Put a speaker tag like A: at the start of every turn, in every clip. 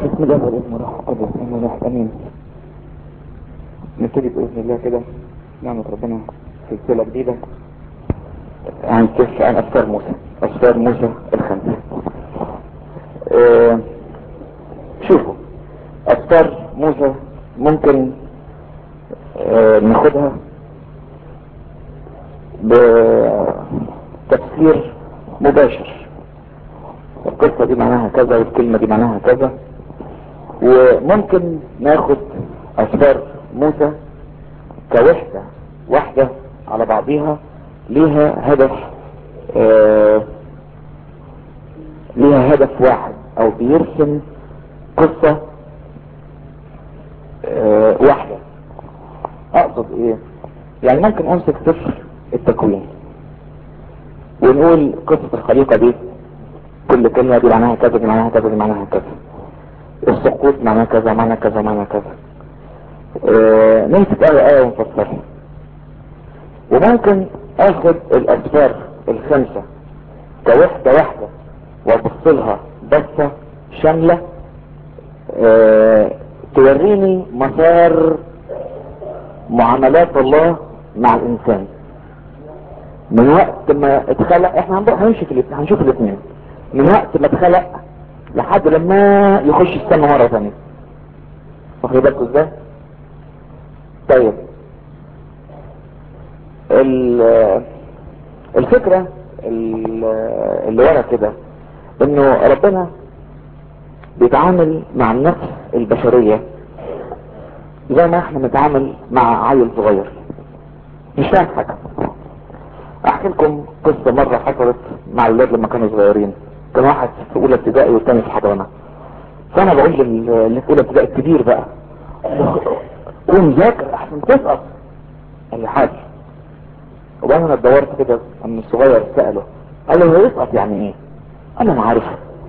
A: بسم الله والابن والروح القدس امين الله امين نبتدي باذن الله كده نعمة ربنا سلسلة جديدة عن كيف عن افكار موسى افكار موسى الخمسة اه شوفوا افكار موسى ممكن اه ناخدها بتفسير مباشر القصة دي معناها كذا والكلمة دي معناها كذا وممكن ناخد اسفار موسى كوحدة واحدة على بعضيها ليها هدف آه ليها هدف واحد او بيرسم قصة آه واحدة اقصد ايه يعني ممكن امسك سفر التكوين ونقول قصة الخليقة دي كل كلمة دي معناها كذا دي معناها كذا دي معناها كذا السقوط معناها كذا معناها كذا معناها كذا اه نمسك آية آية ونفسرها وممكن اخد الاسفار الخمسة كوحدة واحدة وابص لها بصة شاملة اه توريني مسار معاملات الله مع الانسان من وقت ما اتخلق احنا هنمشي في الاثنين هنشوف الاثنين من وقت ما اتخلق لحد لما يخش السنة مرة ثانية واخد بالكوا ازاي طيب الفكرة اللي ورا كده انه ربنا بيتعامل مع النفس البشرية زي ما احنا بنتعامل مع عيل صغير مش فاهم حاجة احكي لكم قصة مرة حصلت مع الولاد لما كانوا صغيرين كان واحد في اولى ابتدائي والتاني في حضانة فانا بقول اللي في اولى ابتدائي الكبير بقى قوم ذاكر احسن تسقط قال لي حاجة وبعدين انا دورت كده ان الصغير سأله قال له هو يسقط يعني ايه قال له انا عارف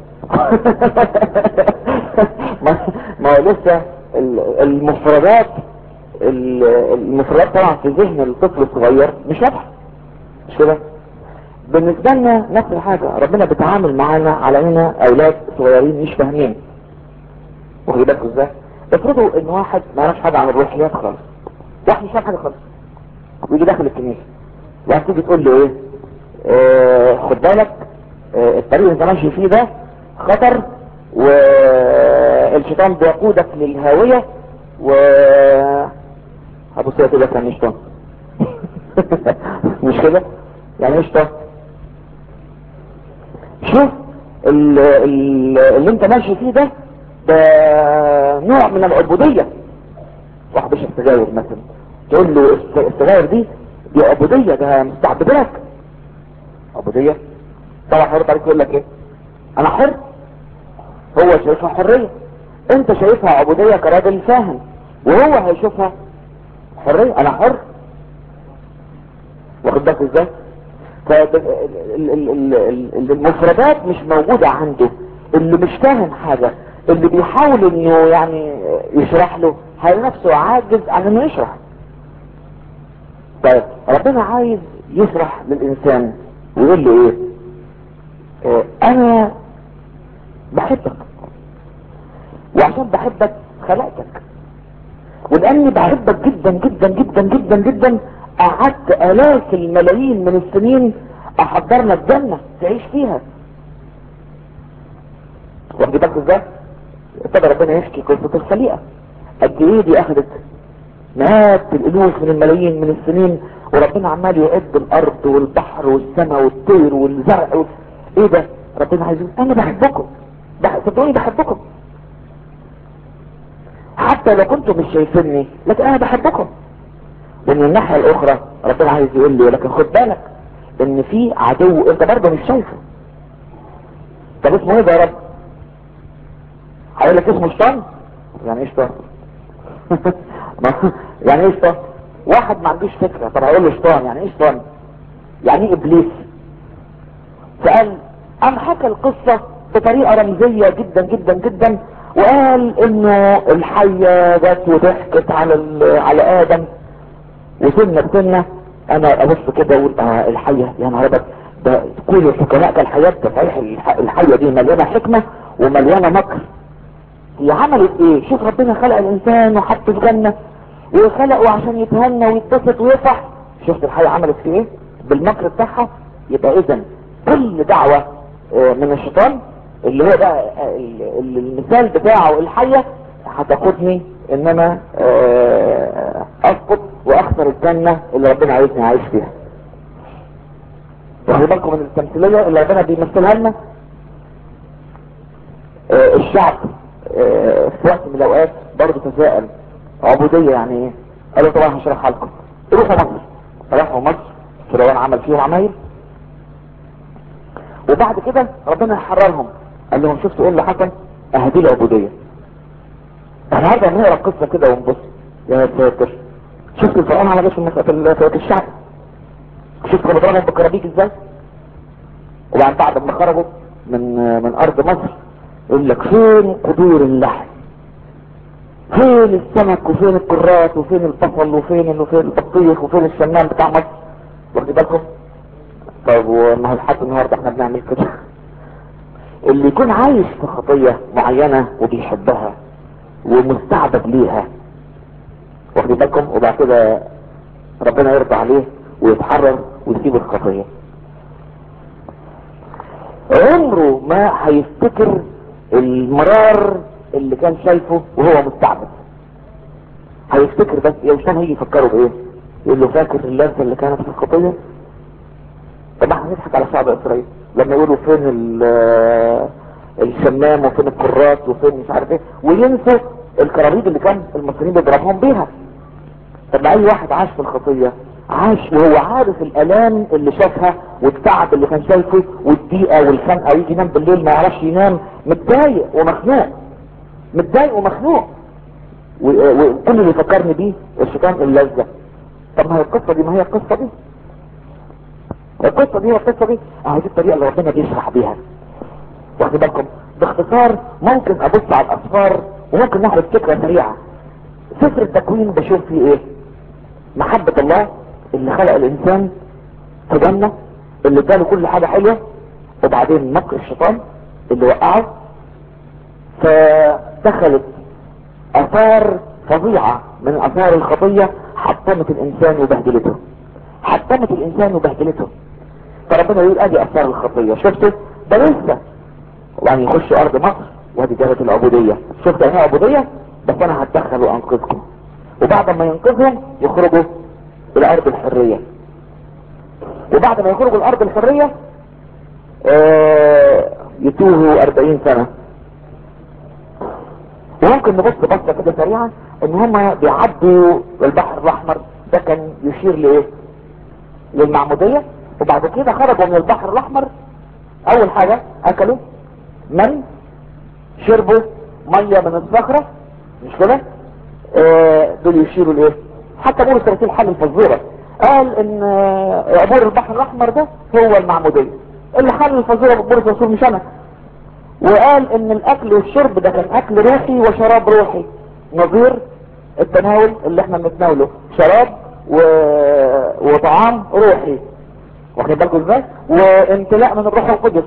A: ما هو لسه المفردات المفردات طبعا في ذهن الطفل الصغير مش واضحه مش كده بالنسبة لنا نفس الحاجة ربنا بيتعامل معانا على اننا اولاد صغيرين مش فاهمين واخد بالكوا ازاي افرضوا ان واحد ما يعرفش حاجة عن الروحيات خالص واحد مش فاهم حاجة خالص ويجي داخل الكنيسة وبعد تيجي تقول له ايه اه خد بالك اه الطريق اللي انت ماشي فيه ده خطر والشيطان بيقودك للهاوية و هبص كده كان شيطان مش كده يعني ايش ده شوف اللي انت ماشي فيه ده ده نوع من العبودية واحد بيشرب سجاير مثلا تقول له السجاير دي دي عبودية ده مستعبدلك عبودية طبعا حرط عليك يقول لك ايه انا حر هو شايفها حرية انت شايفها عبودية كراجل فاهم وهو هيشوفها حرية انا حر واخد بالك ازاي فالمفردات مش موجودة عنده اللي مش فاهم حاجة اللي بيحاول انه يعني يشرح له هل نفسه عاجز عن انه يشرح طيب ربنا عايز يشرح للانسان ويقول له ايه اه انا بحبك وعشان بحبك خلقتك ولاني بحبك جدا جدا جدا جدا جدا قعدت الاف الملايين من السنين احضر لك جنة تعيش فيها واخد بالك ازاي ابتدى ربنا يحكي قصة الخليقة قد ايه دي اخدت مئات الالوف من الملايين من السنين وربنا عمال يعد الارض والبحر والسماء والطير والزرع و... ايه ده ربنا عايز انا بحبكم صدقوني بحبكم حتى لو كنتم مش شايفيني لكن انا بحبكم ومن الناحية الاخرى ربنا عايز يقول لي لكن خد بالك ان في عدو انت برضه مش شايفه طب اسمه ايه ده يا رب هيقول لك اسمه شيطان يعني ايه شيطان يعني ايه شيطان واحد ما عندوش فكرة طب هقول له شيطان يعني ايه شيطان يعني ايه ابليس فقال قام حكى القصة بطريقة رمزية جدا جدا جدا وقال انه الحية جت وضحكت على على ادم وسنة بسنة انا ابص كده اقول اه الحية يا نهار ابيض ده كل الحكماء كالحياة صحيح الحية دي مليانة حكمة ومليانة مكر هي عملت ايه شوف ربنا خلق الانسان وحطه في جنة وخلقه عشان يتهنى ويتبسط ويفرح شفت الحياة عملت فيه ايه بالمكر بتاعها يبقى اذا كل دعوة آه، من الشيطان اللي هو بقى آه، ال- المثال بتاعه الحية هتاخدني ان انا آه، اسقط واخسر الجنة اللي ربنا عايزني اعيش فيها واخد بالكم من التمثيلية اللي ربنا بيمثلها لنا آه، الشعب آه، في وقت من الاوقات برضه تساءل عبودية يعني ايه قالوا طبعا هشرحها لكم روحوا مصر راحوا مصر فرعون عمل فيهم عمايل وبعد كده ربنا حررهم قال لهم شفتوا ايه اللي حصل اهدي العبودية احنا عايزة نقرا القصة كده ونبص يا ساتر شفتوا الفرعون عمل ايه في المس- في ال- في الشعب شفتوا كانوا بيضربهم بالكرابيك ازاي وبعد بعد ما خرجوا من من ارض مصر يقول لك فين قدور اللحم فين السمك وفين الكرات وفين البصل وفين ال- وفين البطيخ وفين الشمام بتاع مصر واخد بالكم طيب وما هو لحد النهارده احنا بنعمل كده اللي يكون عايش في خطية معينة وبيحبها ومستعبد ليها واخد بالكم وبعد كده ربنا يرضى عليه ويتحرر ويسيب الخطية عمره ما هيفتكر المرار اللي كان شايفه وهو مستعبد هيفتكر بس يا وشان هيجي يفكره بايه يقول له فاكر اللذة اللي كانت في الخطية طب احنا نضحك على شعب اسرائيل لما يقولوا فين ال- الشمام وفين الكرات وفين مش عارف ايه وينسوا الكراريد اللي كان المصريين بيضربهم بيها طب ما اي واحد عاش في الخطية عاش وهو عارف الالام اللي شافها والتعب اللي كان شايفه والضيقة والخنقة ويجي ينام بالليل ما يعرفش ينام متضايق ومخنوق متضايق ومخنوق و- وكل اللي فكرني بيه الشيطان اللذة طب ما هي القصة دي ما هي القصة دي القصة دي والقصة دي اهو دي الطريقة اللي ربنا بيشرح بيها واخد بالكم باختصار ممكن ابص على الاسفار وممكن ناخد فكرة سريعة سفر التكوين بشوف فيه ايه محبة الله اللي خلق الانسان في جنة اللي اداله كل حاجة حلوة وبعدين مكر الشيطان اللي وقعه فدخلت اثار فظيعة من اثار الخطية حطمت الانسان وبهدلته حطمت الانسان وبهدلته فربنا يقول ادي اثار الخطية شفتوا ده لسه وبعدين يخشوا ارض مصر وادي جابت العبودية شفت يعني إيه عبودية بس انا هتدخل وانقذكم وبعد ما ينقذهم يخرجوا الى ارض الحرية وبعد ما يخرجوا الارض الحرية آه يتوهوا اربعين سنة وممكن نبص بصة كده سريعة ان هما بيعدوا البحر الاحمر ده كان يشير لايه للمعمودية وبعد كده خرجوا من البحر الاحمر اول حاجة اكلوا من شربوا مية من الصخرة مش كده آه دول يشيروا لايه حتى بولس الرسول حل الفزورة قال ان آه، عبور البحر الاحمر ده هو المعمودية اللي حل الفزورة بولس الرسول مش انا وقال ان الاكل والشرب ده كان اكل روحي وشراب روحي نظير التناول اللي احنا بنتناوله شراب و... وطعام روحي واخد بالكم ازاي وامتلاء من الروح القدس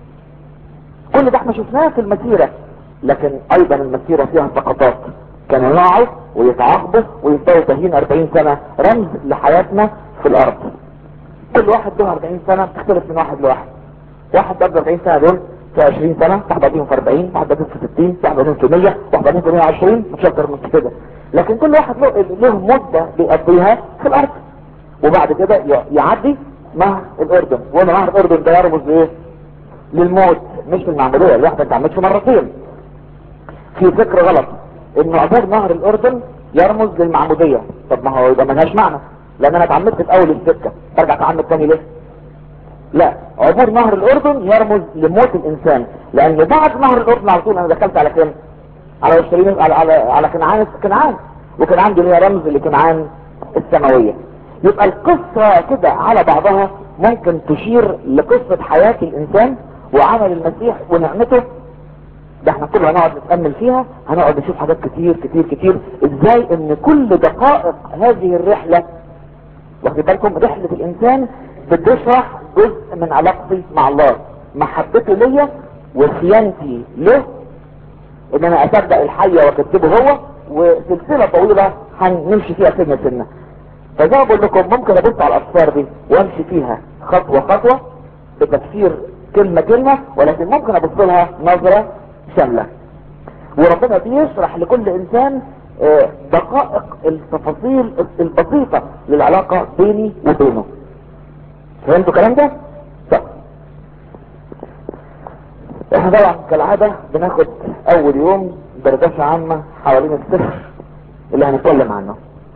A: كل ده احنا شفناه في المسيرة لكن ايضا المسيرة فيها سقطات كانوا يقعوا ويتعاقبوا ويفضلوا تاهين 40 سنة رمز لحياتنا في الارض كل واحد له 40 سنة بتختلف من واحد لواحد واحد قبل 40 سنة دول في 20 سنة واحد بعدين في 40 واحد بعدين في 60 واحد بعدين في 100 واحد بعدين في 120 مش اكتر من كده لكن كل واحد له له مدة بيقضيها في الارض وبعد كده ي- يعدي نهر الاردن وقلنا نهر الاردن ده يرمز لايه للموت مش للمعمودية الواحدة ما تعملش مرتين في فكر غلط ان عبور نهر الاردن يرمز للمعمودية طب ما هو يبقى ملهاش معنى لان انا اتعمدت في اول السكة برجع اتعمد تاني ليه لا عبور نهر الاردن يرمز لموت الانسان لان بعد نهر الاردن على طول انا دخلت على فين على اورشليم على على على كنعان كنعان وكنعان دي هي رمز لكنعان السماويه يبقى القصه كده على بعضها ممكن تشير لقصه حياه الانسان وعمل المسيح ونعمته ده احنا كل هنقعد نتامل فيها هنقعد نشوف حاجات كتير كتير كتير ازاي ان كل دقائق هذه الرحله واخد بالكم رحلة الانسان بتشرح جزء من علاقتي مع الله محبته ليا وصيانتي له ان انا اصدق الحية واكتبه هو وسلسلة طويلة هنمشي فيها سنة سنة فزي ما بقول لكم ممكن ابص على الاسفار دي وامشي فيها خطوة خطوة بتفسير كلمة كلمة ولكن ممكن ابص لها نظرة شاملة وربنا بيشرح لكل انسان آه، دقائق التفاصيل البسيطة للعلاقة بيني وبينه فهمتوا الكلام ده؟ طب احنا طبعا كالعادة بناخد اول يوم دردشة عامة حوالين السفر اللي هنتكلم عنه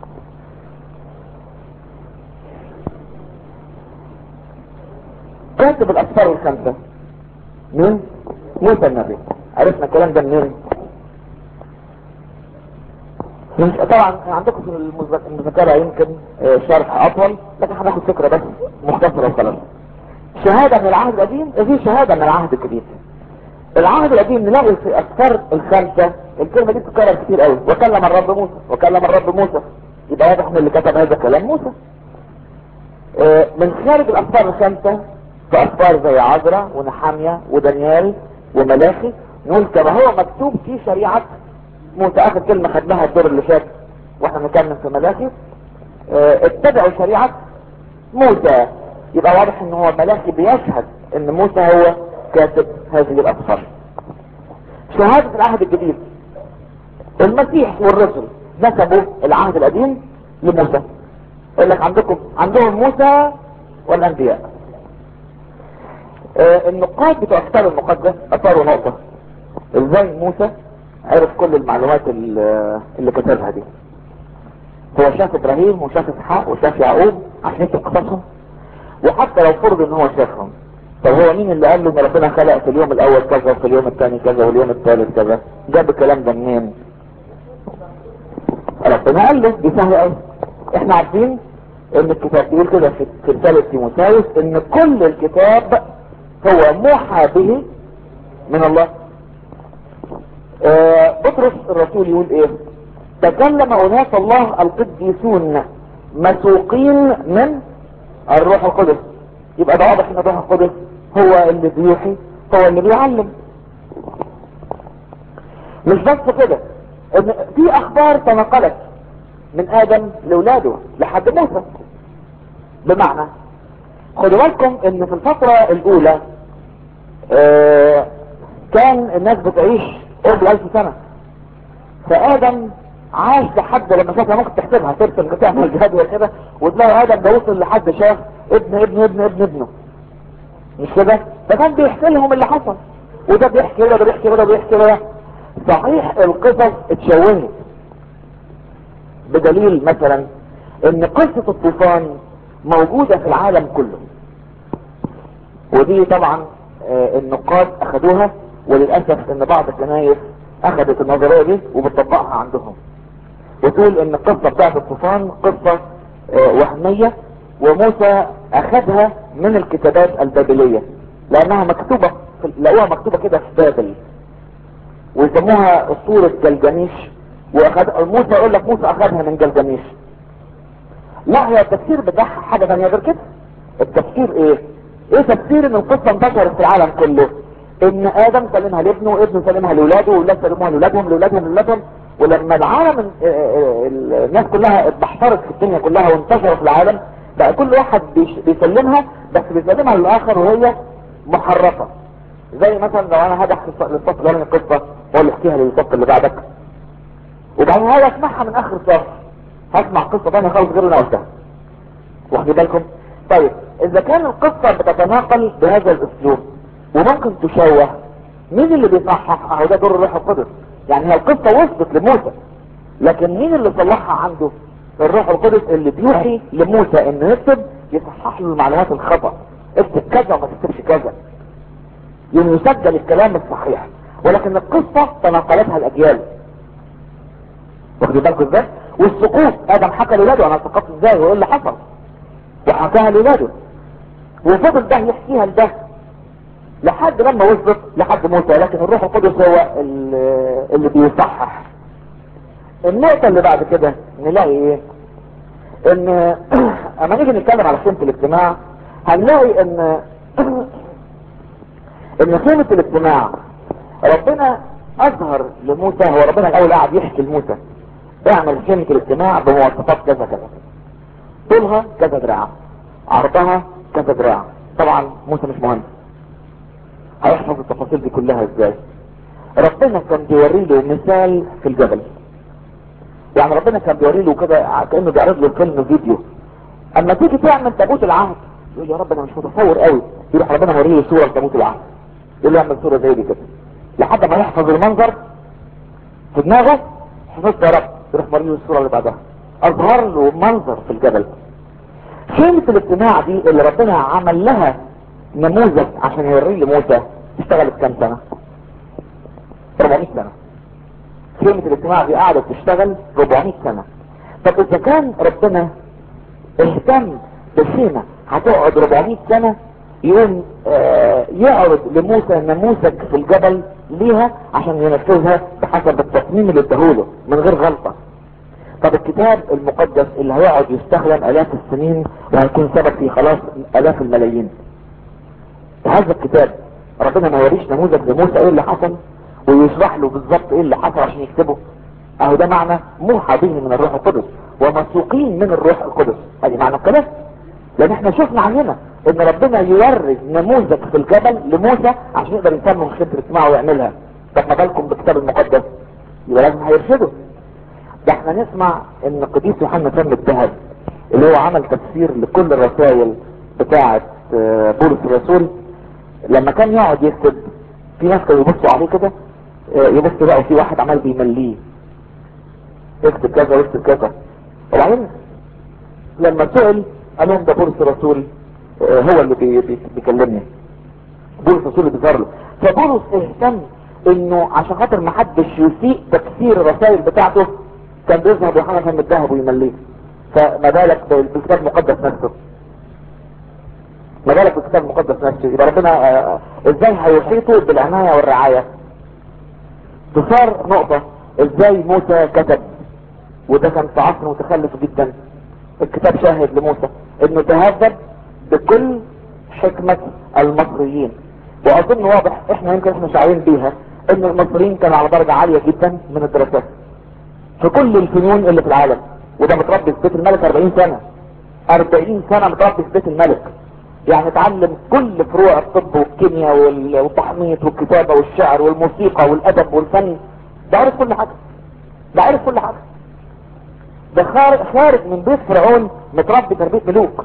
A: كاتب الاسفار الخمسة مين؟ موسى النبي عرفنا الكلام ده منين؟ مش طبعا عندكم في المذك- المذكرة يمكن آه، شرح اطول لكن هناخد فكرة بس مختصرة وخلاص شهادة من العهد القديم في شهادة من العهد الجديد العهد القديم نلاقي في اسفار الخمسة الكلمة دي بتتكرر كتير قوي وكلم الرب موسى وكلم الرب موسى يبقى واضح ان اللي كتب هذا الكلام موسى آه، من خارج الاسفار الخمسة في اسفار زي عذراء ونحامية ودانيال وملاخي نقول كما هو مكتوب في شريعة موسى اخر كلمة خدناها الدور اللي فات واحنا بنتكلم في ملاخي آه، اتبعوا شريعة موسى يبقى واضح ان هو ملاخي بيشهد ان موسى هو كاتب هذه الاسفار شهادة العهد الجديد المسيح والرسل نسبوا العهد القديم لموسى يقول لك عندكم عندهم موسى والانبياء آه النقاد بتوع كتاب المقدس اثاروا نقطة ازاي موسى عرف كل المعلومات اللي اللي كتبها دي هو شاف ابراهيم وشاف اسحاق وشاف يعقوب عشان يكتب قصصهم وحتى لو فرض ان هو شافهم طب هو مين اللي قال له ان ربنا خلق في اليوم الاول كذا وفي اليوم الثاني كذا واليوم الثالث كذا جاب الكلام ده منين ربنا قال له دي سهله قوي احنا عارفين ان الكتاب بيقول كده في في رساله تيموثاوس ان كل الكتاب هو موحى به من الله آه بطرس الرسول يقول ايه تكلم اناس الله القديسون مسوقين من الروح القدس يبقى ده واضح ان الروح القدس هو اللي بيوحي هو اللي بيعلم مش بس كده ان في اخبار تنقلت من ادم لاولاده لحد موسى بمعنى خدوا بالكم ان في الفترة الاولى آه كان الناس بتعيش قرب الالف سنة فادم عاش لحد لما شافها ممكن تحسبها ترسم تعمل جدول كده وتلاقي ادم ده وصل لحد شاف ابن ابن ابن ابن ابنه مش كده فكان بيحكي لهم اللي حصل وده بيحكي ده بيحكي ده بيحكي ده صحيح القصص اتشوهت بدليل مثلا ان قصة الطوفان موجودة في العالم كله ودي طبعا آه، النقاد اخدوها وللأسف ان بعض الكنايس اخدت النظرية دي وبتطبقها عندهم وتقول ان القصة بتاعت الطوفان قصة آه، وهمية وموسى اخدها من الكتابات البابلية لانها مكتوبة في- لقوها مكتوبة كده في بابل ويسموها اسطورة جلجميش واخد موسى يقول لك موسى اخدها من جلجميش لا هي التفسير بتاعها حاجة تانية غير كده التفسير ايه ايه تفسير ان القصة انتشرت في العالم كله ان ادم سلمها لابنه وابنه سلمها لاولاده واولاد سلموها لاولادهم لاولادهم لاولادهم ولما العالم اه، اه، اه، الناس كلها اتبحترت في الدنيا كلها وانتشرت في العالم بقى كل واحد بيش- بيسلمها بس بيسلمها للاخر وهي محرفة زي مثلا لو انا هدح للصف الاولاني من القصة هو اللي يحكيها للصف اللي بعدك وبعدين هاجي اسمعها من اخر الصف هسمع قصة تانية خالص غير اللي انا قلتها واخدين بالكم طيب اذا كان القصة بتتناقل بهذا الاسلوب وممكن تشوه مين اللي بيصحح اهو ده دور الروح القدس يعني هي القصة وصلت لموسى لكن مين اللي صلحها عنده الروح القدس اللي بيوحي لموسى انه يكتب يصحح له المعلومات الخطأ اكتب كذا وما تكتبش كذا يوم يسجل الكلام الصحيح ولكن القصة تناقلتها الاجيال واخدين بالكم ازاي والسقوط ادم حكى لاولاده انا سقطت ازاي وايه اللي حصل وحكاها لاولاده وفضل ده يحكيها لده لحد لما وصلت لحد موسى لكن الروح القدس هو اللي, اللي بيصحح النقطة اللي بعد كده نلاقي ايه ان اما نيجي نتكلم على قيمة الاجتماع هنلاقي ان ان قيمة الاجتماع ربنا اظهر لموسى هو ربنا الاول قاعد يحكي لموسى اعمل خيمة الاجتماع بمواصفات كذا كذا طولها كذا دراع عرضها كذا دراع طبعا موسى مش مهندس هيحفظ التفاصيل دي كلها ازاي ربنا كان بيوري له مثال في الجبل يعني ربنا كان بيوري له كده كانه بيعرض له فيلم فيديو اما تيجي تعمل تابوت العهد يقول يا رب انا مش متصور قوي يروح ربنا موري له صوره لتابوت العهد يقول له اعمل صوره زي دي كده لحد ما يحفظ المنظر في دماغه حفظت يا رب يروح موري له الصوره اللي بعدها اظهر له منظر في الجبل خيمة الاجتماع دي اللي ربنا عمل لها نموذج عشان يوريه لموسى اشتغلت كام سنة 400 سنة خيمة الاجتماع دي قعدت تشتغل 400 سنة طب اذا كان ربنا اهتم بالخيمة هتقعد 400 سنة يقوم آه يعرض لموسى نموذج في الجبل ليها عشان ينفذها بحسب التصميم اللي اداهوله من غير غلطة طب الكتاب المقدس اللي هيقعد يستخدم الاف السنين وهيكون سبب في خلاص الاف الملايين هذا الكتاب ربنا ما يوريش نموذج لموسى ايه اللي حصل ويشرح له بالظبط ايه اللي حصل عشان يكتبه اهو ده معنى موحى به من الروح القدس ومسوقين من الروح القدس ادي معنى الكلام لان احنا شفنا عننا ان ربنا يوري نموذج في الجبل لموسى عشان يقدر يسمم خبرة اجتماع ويعملها طب ما بالكم بالكتاب المقدس يبقى لازم هيرشده ده احنا نسمع ان قديس يوحنا فم الذهب اللي هو عمل تفسير لكل الرسائل بتاعة بولس الرسول لما كان يقعد يكتب في ناس كانوا يبصوا عليه كده يبصوا بقى في واحد عمال بيمليه اكتب كذا واكتب كذا وبعدين لما سئل قال لهم ده بولس الرسول هو اللي بي بي بيكلمني بولس الرسول اللي بيظهر له فبولس اهتم انه عشان خاطر ما حدش يسيء تفسير الرسائل بتاعته كان بيظهر يوحنا فم الذهب ويمليه فما بالك بالكتاب المقدس نفسه ما بالك بالكتاب المقدس نفسه يبقى ربنا آه ازاي هيحيطه بالعناية والرعاية تصار نقطة ازاي موسى كتب وده كان في عصر متخلف جدا الكتاب شاهد لموسى انه تهذب بكل حكمة المصريين واظن واضح احنا يمكن احنا شعرين بيها ان المصريين كانوا على درجة عالية جدا من الدراسات في كل الفنون اللي في العالم وده متربي في بيت الملك 40 سنة 40 سنة متربي في بيت الملك يعني اتعلم كل فروع الطب والكيمياء والتحميط والكتابة والشعر والموسيقى والادب والفن ده عارف كل حاجة ده عارف كل حاجة ده خارج, خارج من بيت فرعون متربي تربية ملوك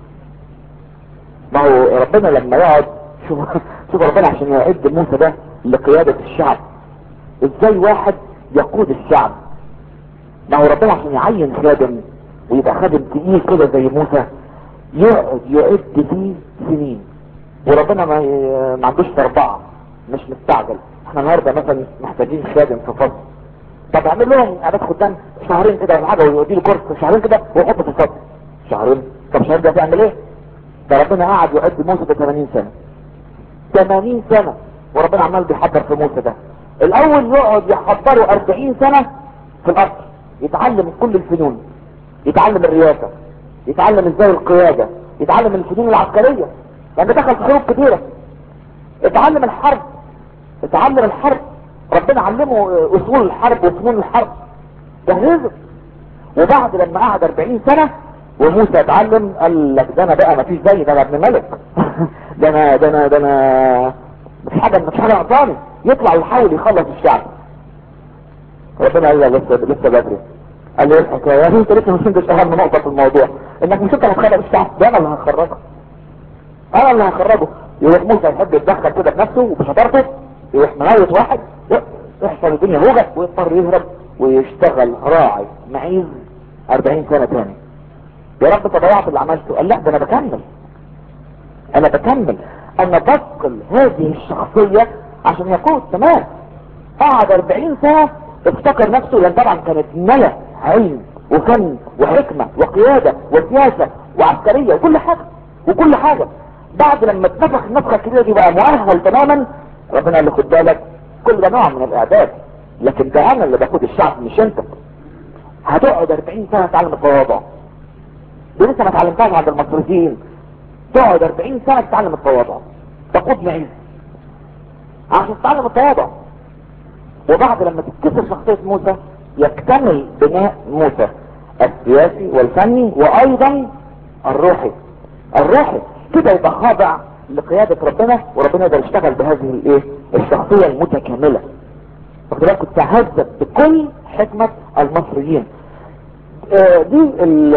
A: ما هو ربنا لما يقعد شوف شوف ربنا عشان يعد موسى ده لقيادة الشعب ازاي واحد يقود الشعب ما هو ربنا عشان يعين خادم ويبقى خادم تقيل كده زي موسى يقعد يعد فيه سنين وربنا ما, ما عندوش اربعة مش مستعجل احنا النهارده مثلا محتاجين خادم في فصل طب اعمل لهم اعداد خدام شهرين كده ولا حاجه ويودي له كورس شهرين كده ويحطه في الفصل شهرين طب شهرين ده تعمل ايه؟ ده ربنا قعد يعد موسى ب 80 سنه 80 سنه وربنا عمال بيحضر في موسى ده الاول يقعد يحضره 40 سنه في الارض يتعلم كل الفنون يتعلم الرياسة يتعلم ازاي القيادة يتعلم الفنون العسكرية لان دخل في حروب كتيرة اتعلم الحرب اتعلم الحرب ربنا علمه اصول الحرب وفنون الحرب جهزه وبعد لما قعد 40 سنة وموسى اتعلم قال لك ده انا بقى ما فيش زي ده انا ابن ملك ده انا ده انا ده انا مفيش حاجة مفيش حاجة نقصاني يطلع ويحاول يخلص الشعب ربنا قال له لسه لسه بدري قال له الحكايه يا انت لسه مش انت اهم نقطه في الموضوع انك مش انت هتخرج الشعب ده انا اللي هخرجه انا اللي هخرجه يروح موسى يحب يتدخل كده بنفسه وبشطارته يروح منوت واحد يحصل الدنيا هوجة ويضطر يهرب ويشتغل راعي معيز 40 سنة تاني يا رب انت ضيعت اللي عملته قال لا ده انا بكمل انا بكمل انا بثقل هذه الشخصية عشان يقود تمام قعد 40 سنة افتكر نفسه لان طبعا كانت ملا علم وفن وحكمة وقيادة وسياسة وعسكرية وكل حاجة وكل حاجة بعد لما اتنفخ النفخة الكبيرة دي بقى مؤهل تماما ربنا قال له خد بالك كل ده نوع من الاعداد لكن ده انا اللي باخد الشعب مش انت هتقعد 40 سنة تتعلم التواضع دي لسه ما اتعلمتهاش عند المصريين تقعد 40 سنة تتعلم التواضع تقود معيز عشان تتعلم التواضع وبعد لما تتكسر شخصية موسى يكتمل بناء موسى السياسي والفني وايضا الروحي الروحي كده يبقى خاضع لقيادة ربنا وربنا يقدر يشتغل بهذه الايه الشخصية المتكاملة واخد بالك تهذب بكل حكمة المصريين آه دي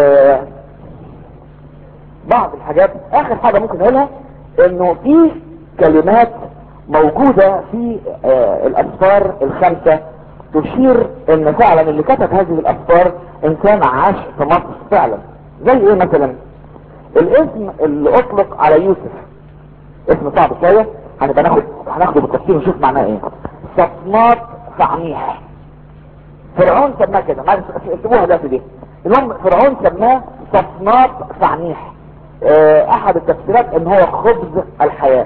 A: بعض الحاجات اخر حاجة ممكن اقولها انه في كلمات موجودة في آه الاسفار الخمسة تشير ان فعلا اللي كتب هذه الاسفار انسان عاش في مصر فعلا زي ايه مثلا الاسم اللي اطلق على يوسف اسم صعب شوية هنبقى ناخد هناخده بالتفصيل ونشوف معناه ايه صفنات فعنيح فرعون سماه كده ما اسموها دلوقتي دي المهم فرعون سماه صفنات فعنيح اه احد التفسيرات ان هو خبز الحياة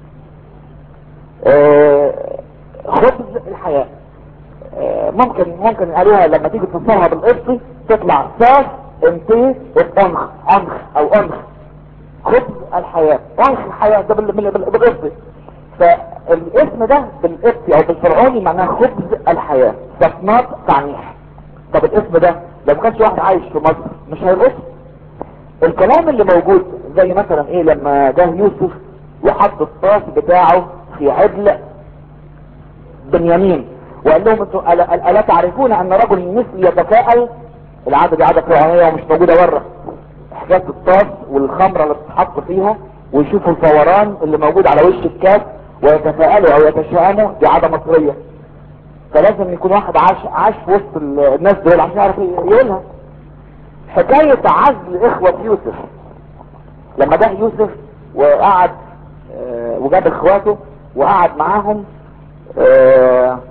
A: اه خبز الحياة اه ممكن ممكن قالوها لما تيجي تفسرها بالقبطي تطلع ساس انتي انخ انخ او انخ خبز الحياة انخ الحياة ده بالقبطي فالاسم ده بالقبطي او بالفرعوني معناه خبز الحياة صفنات تعنيح طب الاسم ده لو ما كانش واحد عايش في مصر مش هيلقط الكلام اللي موجود زي مثلا ايه لما جه يوسف وحط الطاس بتاعه في عدل بنيامين وقال لهم انتوا الا, ألا تعرفون ان رجل مثل يتفاءل العادة دي عادة فرعونية ومش موجودة بره حكاية الطاس والخمرة اللي بتتحط فيها ويشوفوا الفوران اللي موجود على وش الكاس ويتفاءلوا او يتشائموا دي عادة مصرية فلازم يكون واحد عاش عاش في وسط الناس دول عشان يعرف يقولها حكاية عزل اخوة يوسف لما جه يوسف وقعد اه وجاب اخواته وقعد معاهم اه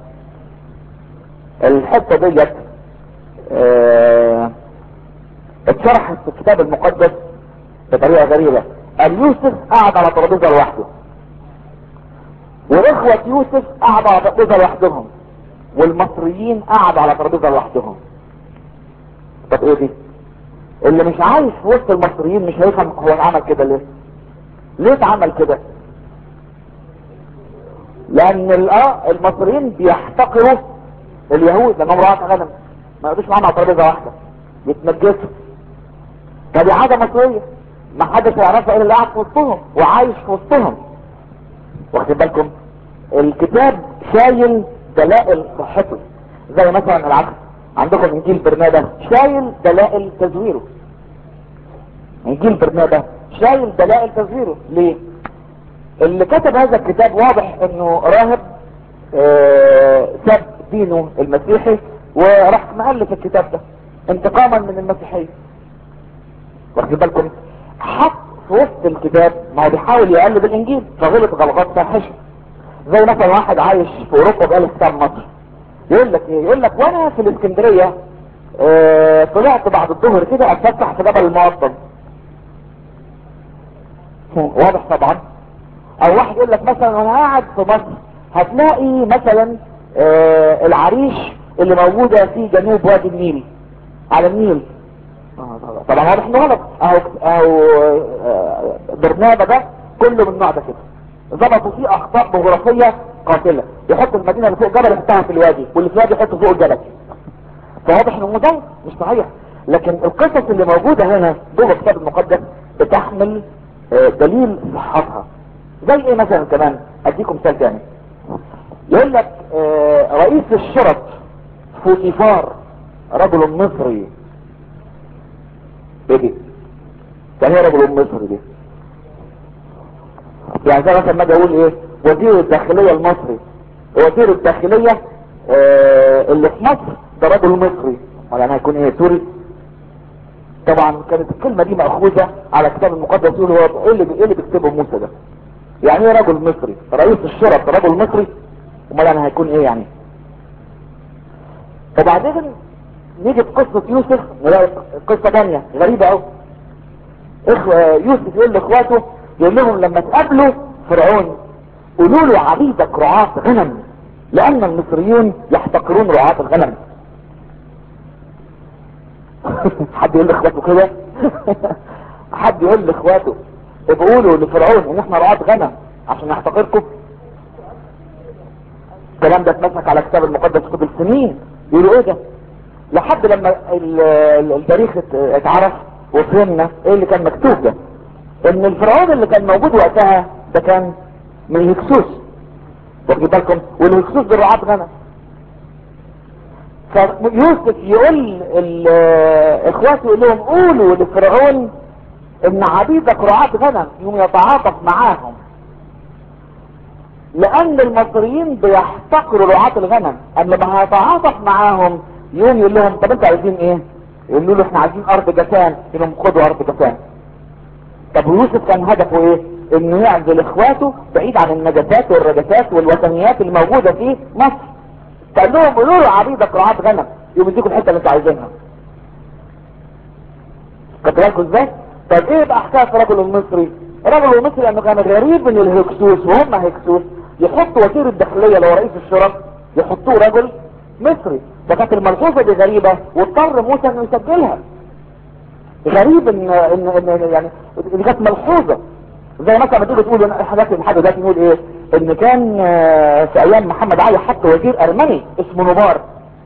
A: الحتة ديت اه اتشرحت في الكتاب المقدس بطريقة غريبة قال يوسف قعد على ترابيزة لوحده واخوة يوسف قعدوا على ترابيزة لوحدهم والمصريين قعدوا على ترابيزة لوحدهم طب ايه دي اللي مش عايش في وسط المصريين مش هيفهم هو اتعمل كده ليه ليه اتعمل كده لان المصريين بيحتقروا اليهود لانهم رعاة غنم ما يقعدوش معاهم على ترابيزة واحدة يتنجسوا فدي عادة مصرية ما حدش يعرفها الا اللي قاعد في وسطهم وعايش في وسطهم واخدين بالكم الكتاب شايل دلائل صحته زي مثلا العكس عندكم انجيل برنابا شايل دلائل تزويره انجيل برنابا شايل دلائل تزويره ليه اللي كتب هذا الكتاب واضح انه راهب آه ساب دينه المسيحي وراح مؤلف الكتاب ده انتقاما من المسيحية واخدين بالكم حط في وسط الكتاب ما هو بيحاول يقلب الانجيل فغلط غلطات فاحشه زي مثلا واحد عايش في اوروبا بقاله كتاب مصر يقول لك ايه يقول لك وانا في الاسكندريه اه طلعت بعد الظهر كده اتفتح في جبل المقطم واضح طبعا او واحد يقول لك مثلا وانا قاعد في مصر هتلاقي مثلا اه العريش اللي موجوده في جنوب وادي النيل على النيل طبعا واضح انه غلط او او برنامج ده كله من النوع ده كده ظبطوا فيه اخطاء جغرافيه قاتله يحط المدينه اللي فوق الجبل يحطها في الوادي واللي في الوادي يحطه فوق الجبل فواضح انه ده مش صحيح لكن القصص اللي موجوده هنا جوه الكتاب المقدس بتحمل دليل صحتها زي ايه مثلا كمان اديكم مثال تاني يقول لك رئيس الشرط فوتيفار رجل مصري ايه دي يعني ايه رجل مصري دي يعني زي مثلا ما اجي اقول ايه وزير الداخليه المصري وزير الداخليه آه اللي في مصر ده رجل مصري ولا انا هيكون ايه سوري طبعا كانت الكلمه دي ماخوذه على الكتاب المقدس يقول هو ايه اللي ايه اللي بيكتبه موسى ده يعني ايه رجل مصري رئيس الشرط رجل مصري امال انا هيكون ايه يعني وبعدين نيجي في قصة يوسف نلاقي قصة تانية غريبة قوي اخوة يوسف يقول لاخواته يقول لهم لما تقابلوا فرعون قولوا له عبيدك رعاة غنم لان المصريون يحتقرون رعاة الغنم حد يقول لاخواته كده حد يقول لاخواته بيقولوا لفرعون ان احنا رعاة غنم عشان نحتقركم الكلام ده اتمسك على الكتاب المقدس فضل سنين يقولوا ايه ده لحد لما ال- ال- التاريخ ات- اتعرف وفهمنا ايه اللي كان مكتوب ده ان الفرعون اللي كان موجود وقتها ده كان من الهكسوس واخدين بالكم والهكسوس دول رعاة غنم فيوسف يقول ال- اخواته يقول لهم قولوا لفرعون ان عبيدك رعاة غنم يوم يتعاطف معاهم لان المصريين بيحتقروا رعاة الغنم اما لما هيتعاطف معاهم يوم يقول لهم طب انتوا عايزين ايه يقولوا له احنا عايزين ارض جسان يقول لهم خدوا ارض جسان طب ويوسف كان هدفه ايه انه يعزل اخواته بعيد عن النجاسات والرجسات والوثنيات اللي موجودة في مصر قال لهم قولوا له عبيدك رعاة غنم يقوم يديكم الحته اللي انتوا عايزينها خدتوا بالكم ازاي؟ طب ايه بقى حكايه الرجل المصري؟ الرجل المصري لانه كان غريب من الهكسوس وهم هكسوس يحطوا وزير الداخليه اللي هو رئيس الشرف يحطوه رجل مصري فكانت الملحوظه دي غريبه واضطر موسى انه يسجلها غريب ان ان, إن يعني دي كانت ملحوظه زي مثلا ما تيجي تقول حاجات لحد دلوقتي نقول ايه ان كان آه، في ايام محمد علي حط وزير ارمني اسمه نبار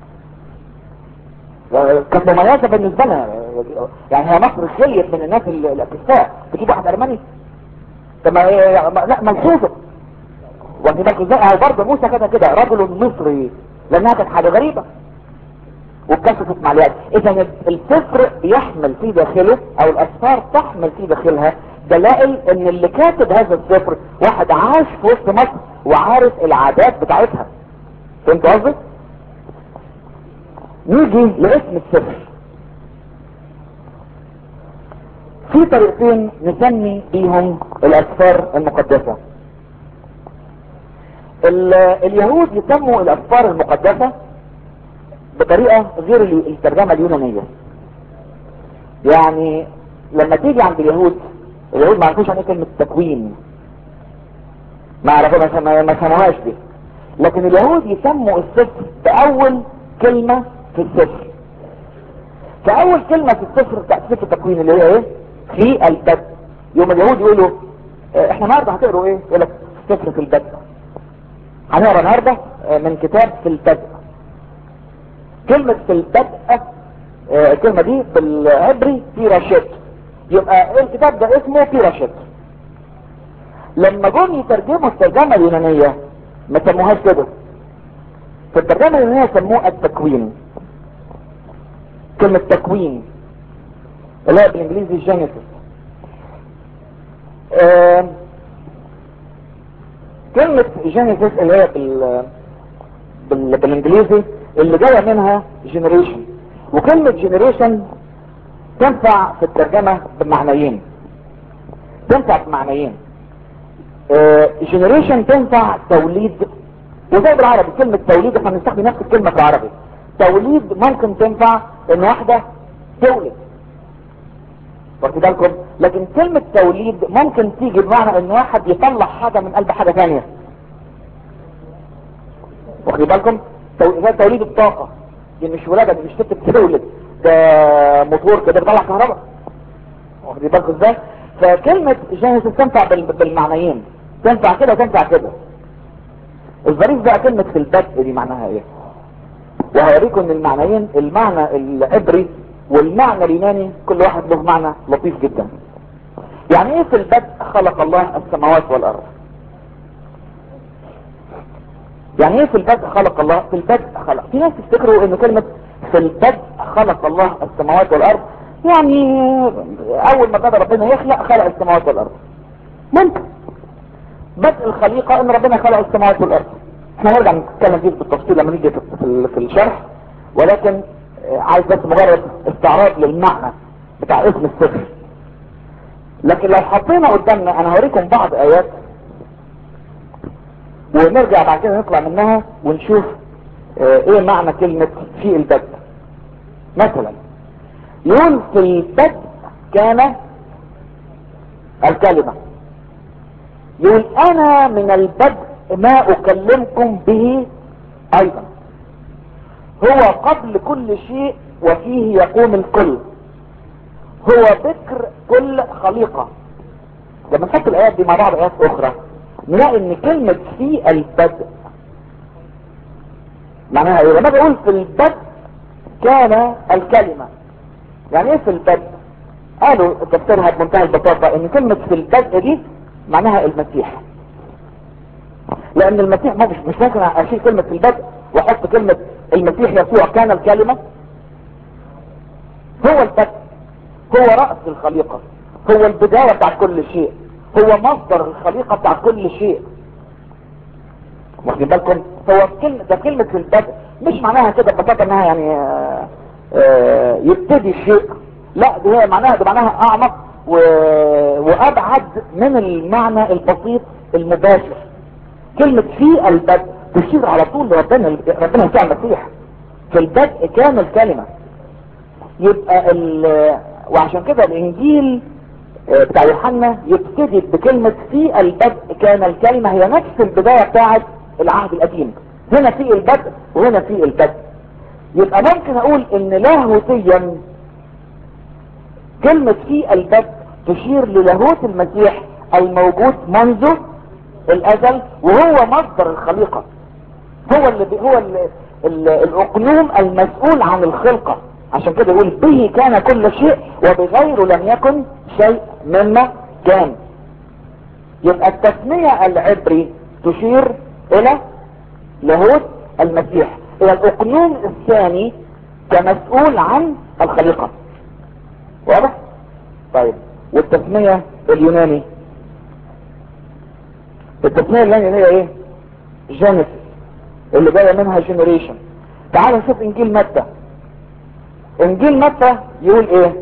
A: آه، كانت مميزه بالنسبه لنا آه، يعني هي مصر خليت من الناس ال- الاكفاء تجيب واحد ارمني طب ما إيه، ما- لا ملحوظه واخد بالك ازاي اهو برضه موسى كده كده رجل مصري لانها كانت حاجه غريبه واتكشفت مع الوقت اذا السفر يحمل في داخله او الاسفار تحمل في داخلها دلائل ان اللي كاتب هذا السفر واحد عاش في وسط مصر وعارف العادات بتاعتها فهمت قصدي؟ نيجي لاسم السفر في طريقتين نسمي بيهم الاسفار المقدسة ال- اليهود يسموا الاسفار المقدسة بطريقة غير ال- الترجمة اليونانية يعني لما تيجي عند اليهود اليهود ما عرفوش عن ايه كلمة تكوين ما عرفوا ما ما سموهاش دي لكن اليهود يسموا السفر بأول كلمة في السفر فأول كلمة في السفر بتاعت سفر التكوين اللي هي ايه؟ في البدء يوم اليهود يقولوا اه، احنا النهارده هتقروا ايه؟ يقول لك سفر في البدء هنقرا النهارده اه، من كتاب في البدء كلمة في البدء اه، الكلمة دي بالعبري بيراشيت يبقى الكتاب ده اسمه بيراشيت لما جم يترجموا الترجمة اليونانية ما سموهاش كده في الترجمة اليونانية سموه التكوين كلمة تكوين اللي هي بالانجليزي جينيسيس آه كلمة جينيسيس اللي هي بال بال بالانجليزي اللي جاية منها جنريشن وكلمة جنريشن تنفع في الترجمة بمعنيين تنفع بمعنيين جنريشن تنفع توليد وزي بالعربي كلمة توليد احنا بنستخدم نفس الكلمة في العربي توليد ممكن تنفع ان واحدة تولد واخد بالكم لكن كلمة توليد ممكن تيجي بمعنى ان واحد يطلع حاجة من قلب حاجة ثانية واخد بالكم تو- زي توليد الطاقة دي مش ولادة دي مش ست بتولد ده موتور كده بيطلع كهرباء واخد بالكم ازاي فكلمة جينيسيس تنفع بال- بالمعنيين تنفع كده وتنفع كده الظريف بقى كلمة في البدء دي معناها ايه وهوريكم ان المعنيين المعنى العبري والمعنى اليوناني كل واحد له معنى لطيف جدا يعني ايه في البدء خلق الله السماوات والارض يعني ايه في البدء خلق الله في البدء خلق في ناس تفتكروا ان كلمة في البدء خلق الله السماوات والارض يعني اول ما بدا ربنا يخلق خلق السماوات والارض ممكن بدء الخليقة ان ربنا خلق السماوات والارض احنا هنرجع نتكلم فيه بالتفصيل لما نيجي في في- في الشرح ولكن آه، عايز بس مجرد استعراض للمعنى بتاع اسم السفر لكن لو حطينا قدامنا انا هوريكم بعض ايات ونرجع بعد كده نطلع منها ونشوف آه، ايه معنى كلمة في البدء مثلا يقول في البدء كان الكلمة يقول انا من البدء ما اكلمكم به ايضا هو قبل كل شيء وفيه يقوم الكل هو ذكر كل خليقة لما نحط الايات دي مع بعض ايات اخرى نلاقي ان كلمة في البدء معناها ايه لما بقول في البدء كان الكلمة يعني ايه في البدء قالوا تفسيرها بمنتهى البساطة ان كلمة في البدء دي معناها المسيح لان المسيح مش مش ممكن اشيل كلمة في البدء واحط كلمة المسيح يسوع كان الكلمة هو البدء هو رأس الخليقة هو البداية بتاع كل شيء هو مصدر الخليقة بتاع كل شيء واخدين بالكم هو كلمة ده كلمة في البدء مش معناها كده ببساطة انها يعني آآ آآ يبتدي شيء لا ده هي معناها ده معناها اعمق و... وابعد من المعنى البسيط المباشر كلمة في البدء تشير على طول لربنا ربنا يسوع المسيح في البدء كان الكلمة يبقى ال... وعشان كده الانجيل بتاع يوحنا يبتدي بكلمة في البدء كان الكلمة هي نفس البداية بتاعت العهد القديم هنا في البدء وهنا في البدء يبقى ممكن اقول ان لاهوتيا كلمة في البدء تشير للاهوت المسيح الموجود منذ الازل وهو مصدر الخليقة هو اللي بي هو اللي الاقنوم المسؤول عن الخلقة عشان كده يقول به كان كل شيء وبغيره لم يكن شيء مما كان يبقى التسمية العبري تشير الى لاهوت المسيح الى الاقنوم الثاني كمسؤول عن الخليقة واضح طيب والتسمية اليوناني التسمية اليوناني هي ايه جينيسيس اللي جاية منها جينيريشن تعالوا نشوف انجيل متى انجيل متى يقول ايه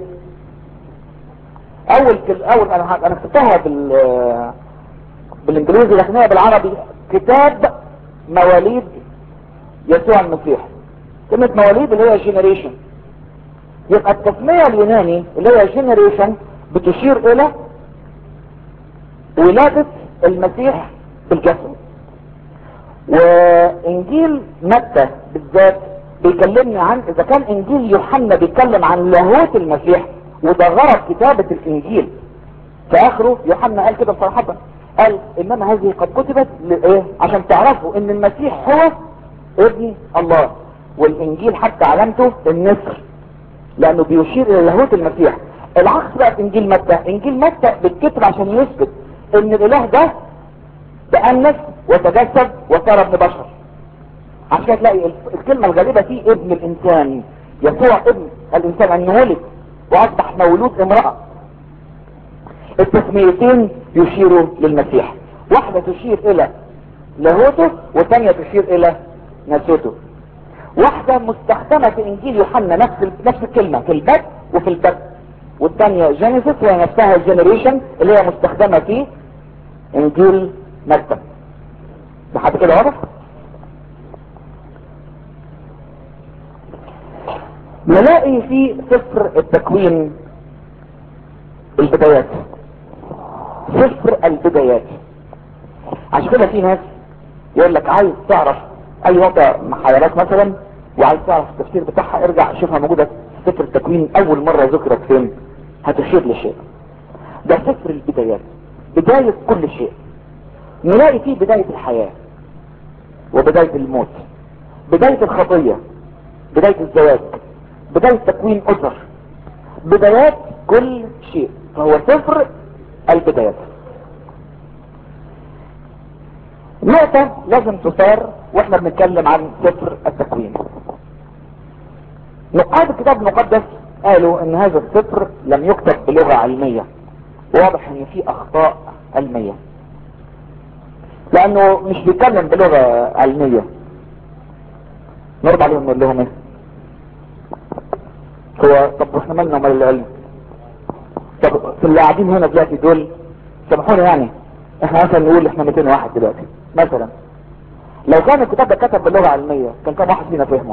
A: اول كل اول انا انا كتبتها بال بالانجليزي لكن هي بالعربي كتاب مواليد يسوع المسيح كلمة مواليد اللي هي جينيريشن يبقى التسمية اليوناني اللي هي جينيريشن بتشير الى ولادة المسيح بالجسد وانجيل متى بالذات بيكلمني عن اذا كان انجيل يوحنا بيتكلم عن لاهوت المسيح وده غرض كتابة الانجيل في اخره يوحنا قال كده صراحة قال انما هذه قد كتبت لايه عشان تعرفوا ان المسيح هو ابن الله والانجيل حتى علامته النسر لانه بيشير الى لاهوت المسيح العكس بقى في انجيل متى انجيل متى بيتكتب عشان يثبت ان الاله ده تأنس وتجسد وصار ابن بشر عشان كده تلاقي الكلمة الغالبة فيه ابن الانسان يسوع ابن الانسان ان ولد واصبح مولود امرأة التسميتين يشيروا للمسيح واحدة تشير الى لاهوته والثانية تشير الى ناسوته واحدة مستخدمة في انجيل يوحنا نفس نفس الكلمة في البدء وفي البدء والثانية جينيسيس وهي نفسها الجنريشن اللي هي مستخدمة في انجيل متى لحد كده واضح نلاقي في سفر التكوين البدايات سفر البدايات عشان كده في ناس يقول لك عايز تعرف اي وضع حيوانات مثلا وعايز تعرف التفسير بتاعها ارجع شوفها موجودة في سفر التكوين اول مرة ذكرت فين هتشير لشيء ده سفر البدايات بداية كل شيء نلاقي فيه بداية الحياة وبداية الموت بداية الخطية بداية الزواج بداية تكوين اسر بدايات كل شيء فهو سفر البدايات نقطة لازم تثار واحنا بنتكلم عن سفر التكوين نقاد الكتاب المقدس قالوا ان هذا السفر لم يكتب بلغة علمية واضح ان في اخطاء علمية لانه مش بيتكلم بلغة علمية نرد عليهم نقول لهم ايه هو طب احنا مالنا ومال العلم طب في اللي قاعدين هنا دلوقتي دول سامحوني يعني احنا مثلا نقول احنا 200 واحد دلوقتي مثلا لو كان الكتاب ده كتب باللغة علمية كان كم واحد فينا فهمه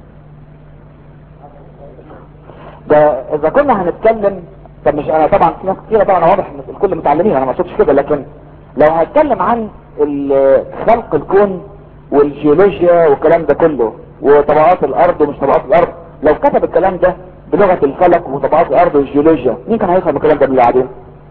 A: ده اذا كنا هنتكلم طب مش انا طبعا في ناس كتيرة طبعا واضح ان الكل متعلمين انا ما اقصدش كده لكن لو هنتكلم عن خلق الكون والجيولوجيا والكلام ده كله وطبقات الارض ومش طبقات الارض لو كتب الكلام ده بلغة الفلك وطبقات الارض والجيولوجيا مين كان هيفهم الكلام ده بالله عليه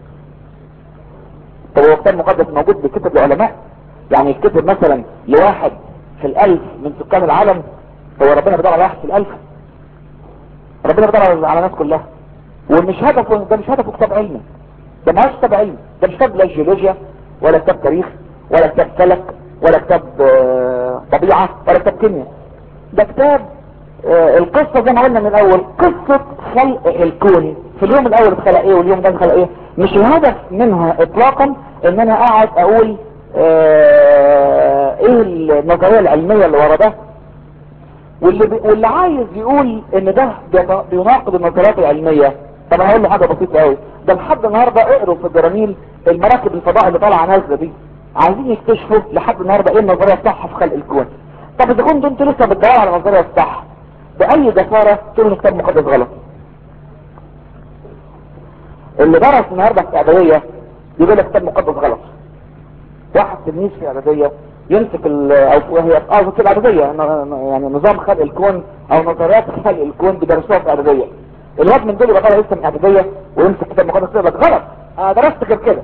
A: طب هو كتاب مقدس موجود بكتب لعلماء يعني يتكتب مثلا لواحد في الالف من سكان العالم هو ربنا بيدور على واحد في الالف ربنا بيدور على على الناس كلها ومش هدفه ده مش هدفه كتاب علمي ده ما هوش كتاب علمي ده مش كتاب لا جيولوجيا ولا كتاب تاريخ ولا كتاب فلك ولا كتاب آه، طبيعة ولا كتاب كيمياء ده كتاب آه، القصة زي ما قلنا من الاول قصة خلق الكون في اليوم الاول اتخلق ايه واليوم ده اتخلق ايه مش الهدف منها اطلاقا ان انا اقعد اقول آه، ايه النظرية العلمية اللي ورا ده واللي, بي... واللي عايز يقول ان ده بيط- بيناقض النظريات العلمية طب انا هقول له حاجة بسيطة قوي ده لحد النهاردة اقروا في الجرانيل المراكب الفضاء اللي طالعة نازلة دي عايزين يكتشفوا لحد النهاردة ايه النظرية الصح في خلق الكون طب اذا كنتوا انتوا لسه بتدوروا على النظرية الصح بأي جسارة تقولوا إن كتاب مقدس غلط اللي درس النهاردة في اعدادية يقول لك كتاب مقدس غلط واحد تلميذ في اعدادية يمسك ال او هي اه في الاعدادية ن- يعني نظام خلق الكون او نظريات خلق الكون بيدرسوها في اعدادية الواد من دول يبقى طالع لسه من اعدادية ويمسك كتاب مقدس يقول لك غلط انا درست غير كده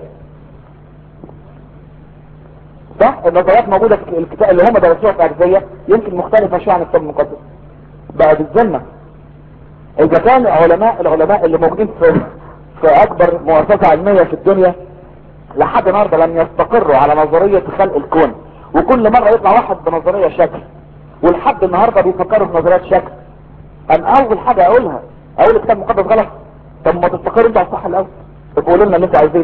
A: صح النظريات موجودة في الكتاب اللي هم درسوها في اعدادية يمكن مختلفة شوية عن الكتاب المقدس بقى بالذمة اذا كان علماء العلماء اللي موجودين في في اكبر مؤسسة علمية في الدنيا لحد النهارده لم يستقروا على نظرية خلق الكون وكل مرة يطلع واحد بنظرية شكل ولحد النهارده بيفكروا في نظريات شكل انا اول حاجة اقولها اقول الكتاب المقدس غلط طب ما تستقر انت على الصح الاول طب قولوا لنا اللي انتوا عايزينه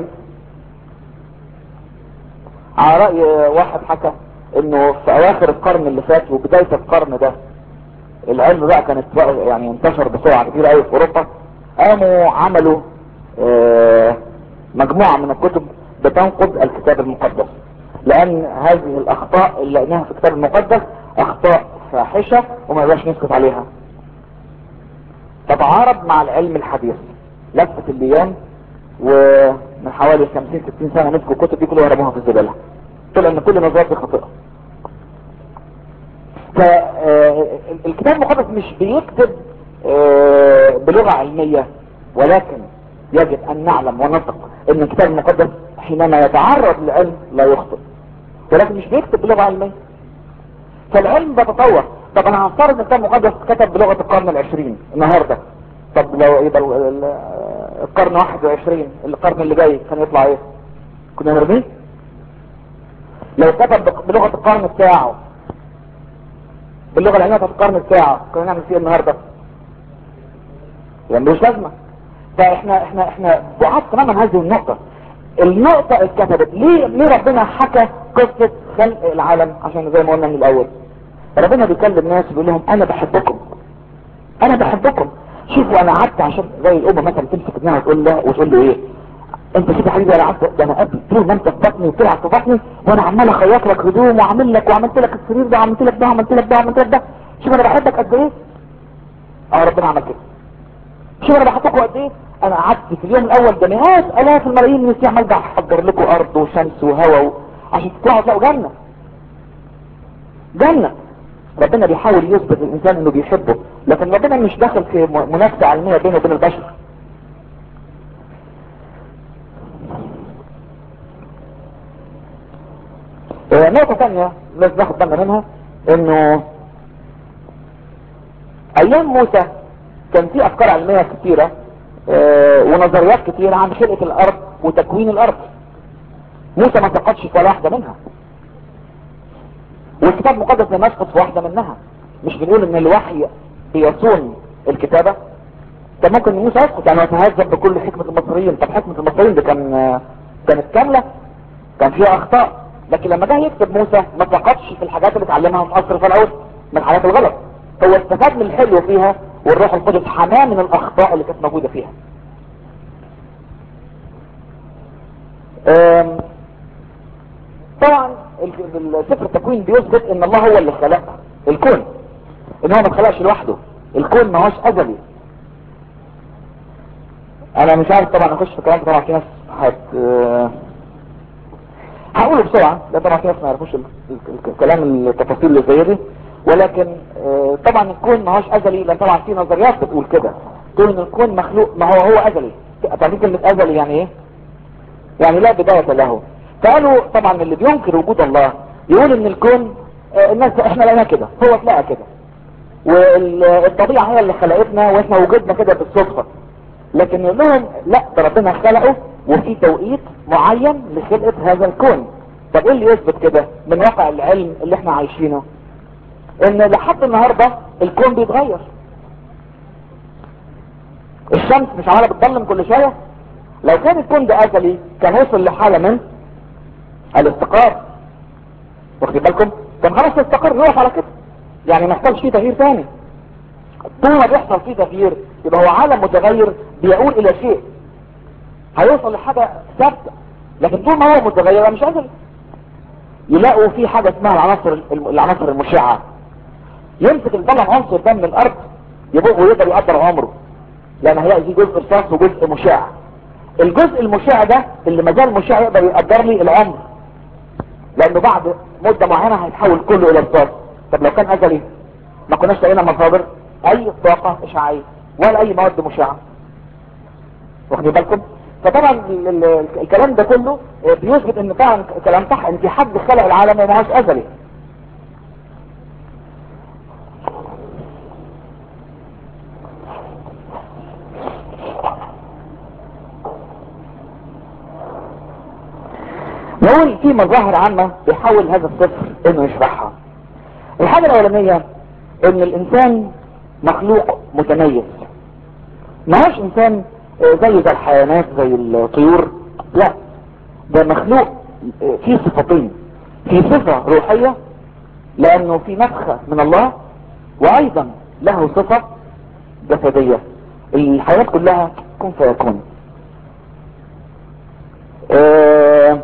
A: على رأي واحد حكى انه في اواخر القرن اللي فات وبداية القرن ده العلم بقى كانت بقى يعني انتشر بسرعة كتير قوي في اوروبا قاموا عملوا آه، مجموعة من الكتب بتنقض الكتاب المقدس لان هذه الاخطاء اللي لقيناها في الكتاب المقدس اخطاء فاحشة وما نقدرش نسكت عليها تتعارض مع العلم الحديث لفة الايام ومن حوالي 50 60 سنة مسكوا الكتب دي كلها رموها في الزبالة طلع ان كل نظريات دي خاطئة فالكتاب المقدس مش بيكتب آه، بلغة علمية ولكن يجب ان نعلم ونثق ان الكتاب المقدس حينما يتعرض للعلم لا يخطئ ولكن مش بيكتب بلغة علمية فالعلم بيتطور طب انا هفترض ان الكتاب المقدس كتب بلغة القرن العشرين النهاردة طب لو يبقى ال- ال- القرن 21 القرن اللي جاي كان يطلع ايه كنا نرميه لو كتب بلغة القرن بتاعه باللغة العلمية بتاعت القرن بتاعه كنا نعمل فيه النهاردة يعني ملوش لازمة فاحنا احنا احنا بعاد تماما هذه النقطة النقطة اتكتبت ليه ليه ربنا حكى قصة خلق العالم عشان زي ما قلنا من الاول ربنا بيكلم ناس بيقول لهم انا بحبكم انا بحبكم شوفوا انا قعدت عشان زي الام مثلا تمسك ابنها وتقول له وتقول له ايه انت شوف يا حبيبي انا قعدت ده انا قبل طول ما انت في بطني وبتلعب في بطني وانا عمال اخيط لك هدوم واعمل لك وعملت لك السرير ده وعملت لك ده وعملت لك ده وعملت لك ده شوف انا بحبك قد ايه اه ربنا عمل كده شوف انا بحبكم قد ايه انا قعدت في اليوم الاول ده مئات الاف الملايين من الساعه عمال احضر لكم ارض وشمس وهواء و... عشان تطلعوا تلاقوا جنه جنه ربنا بيحاول يثبت الانسان انه بيحبه لكن ربنا مش داخل في م- منافسه علميه بينه وبين البشر آه، نقطة ثانية لازم ناخد بالنا منها انه ايام موسى كان في افكار علمية كتيرة آه، ونظريات كتيرة عن خلقة الارض وتكوين الارض موسى ما سقطش في ولا واحدة منها والكتاب المقدس لم يسقط في واحدة منها مش بنقول ان الوحي بيصون الكتابة كان ممكن ان موسى يسقط يعني يتهذب بكل حكمة المصريين طب حكمة المصريين دي كان آه، كانت كاملة كان فيها اخطاء لكن لما جه يكتب موسى ما سقطش في الحاجات اللي اتعلمها في عصر فرعون من الحاجات الغلط هو استفاد من الحلو فيها والروح القدس حماه من الاخطاء اللي كانت موجودة فيها أم، طبعا ال- ال- سفر التكوين بيثبت ان الله هو اللي خلق الكون ان هو ما اتخلقش لوحده الكون ما هوش ازلي انا مش عارف طبعا اخش في كلام طبعا في ناس هت آه، هقوله بسرعة لا طبعا في ناس ما يعرفوش ال- ال- الكلام التفاصيل اللي زي دي ولكن آه، طبعا الكون ما هوش ازلي لان طبعا في نظريات بتقول كده تقول ان الكون مخلوق ما هو هو ازلي تعرفين كلمة ازلي يعني ايه يعني لا بداية له فقالوا طبعا اللي بينكر وجود الله يقول ان الكون آه، الناس احنا لقيناه كده هو اتلقى كده والطبيعة هي اللي خلقتنا واحنا وجدنا كده بالصدفة لكن يقول لهم لا ده ربنا خلقه وفي توقيت معين لخلقة هذا الكون طب ايه اللي يثبت كده من واقع العلم اللي احنا عايشينه ان لحد النهاردة الكون بيتغير الشمس مش عمالة بتضلم كل شوية لو كان الكون ده ازلي كان وصل لحالة من الاستقرار واخدين بالكم كان خلاص استقر نقف على كده يعني ما يحصلش فيه تغيير تاني طول ما بيحصل فيه تغيير يبقى هو عالم متغير بيقول الى شيء هيوصل لحاجة ثابتة لكن طول ما هو متغير مش قادر يلاقوا في حاجة اسمها العناصر العناصر المشعة يمسك البلم عنصر ده من الارض يبقى ويقدر يقدر عمره لان هيلاقي فيه جزء رصاص وجزء مشع الجزء المشع ده اللي ما زال مشع يقدر يقدر لي العمر لانه بعد مدة معينة هيتحول كله الى رصاص طب لو كان ازلي ما كناش لقينا مصادر اي طاقة اشعاعية ولا اي مواد مشعة واخدين بالكم فطبعا ال- ال- الكلام ده كله بيثبت ان فعلا كلام صح ان في حد خلق العالم وما هوش ازلي نقول في مظاهر عامة بيحاول هذا الصفر انه يشرحها الحاجة الاولانية ان الانسان مخلوق متميز ما هوش انسان آه، زي زي الحيوانات زي الطيور لا ده مخلوق آه، فيه صفتين في صفة روحية لانه في نفخة من الله وايضا له صفة جسدية الحياة كلها كن فيكون آه،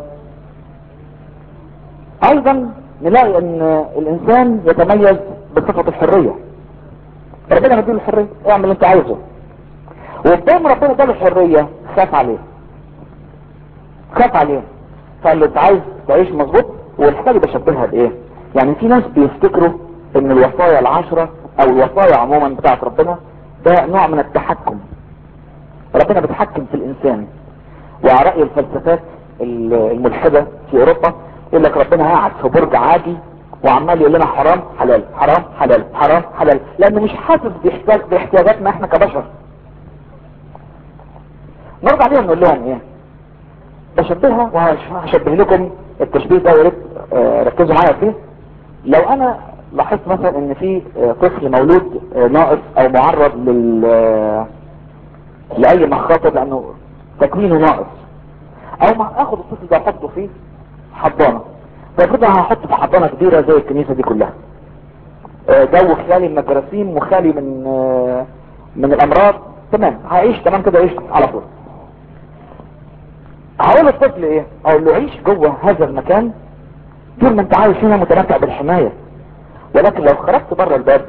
A: ايضا نلاقي ان الانسان يتميز بصفة الحرية ربنا مديله الحرية اعمل اللي انت عايزه وقدام ربنا اداله الحرية خاف عليه خاف عليه فقال له انت عايز تعيش مظبوط والحكايه دي بشبهها بايه يعني في ناس بيفتكروا ان الوصايا العشرة او الوصايا عموما بتاعت ربنا ده نوع من التحكم ربنا بيتحكم في الانسان وعلى رأي الفلسفات الملحدة في اوروبا يقول لك ربنا قاعد في برج عادي وعمال يقول لنا حرام حلال حرام حلال حرام حلال لانه مش حاسس باحتياج باحتياجاتنا احنا كبشر نرجع عليهم نقول لهم ايه بشبهها وهشبه لكم التشبيه ده يا ريت آه، ركزوا معايا فيه لو انا لاحظت مثلا ان في آه، طفل مولود آه، ناقص او معرض لل آه، لاي مخاطر لانه تكوينه ناقص او ما اخد الطفل ده احطه فيه حضانة فافرض انا هحطه في حضانة كبيرة زي الكنيسة دي كلها آه، جو خالي من الجراثيم وخالي من آه، من الامراض تمام هعيش تمام كده عيش على طول هقول الطفل ايه اقول له عيش جوه هذا المكان طول ما انت عايش هنا متمتع بالحماية ولكن لو خرجت بره الباب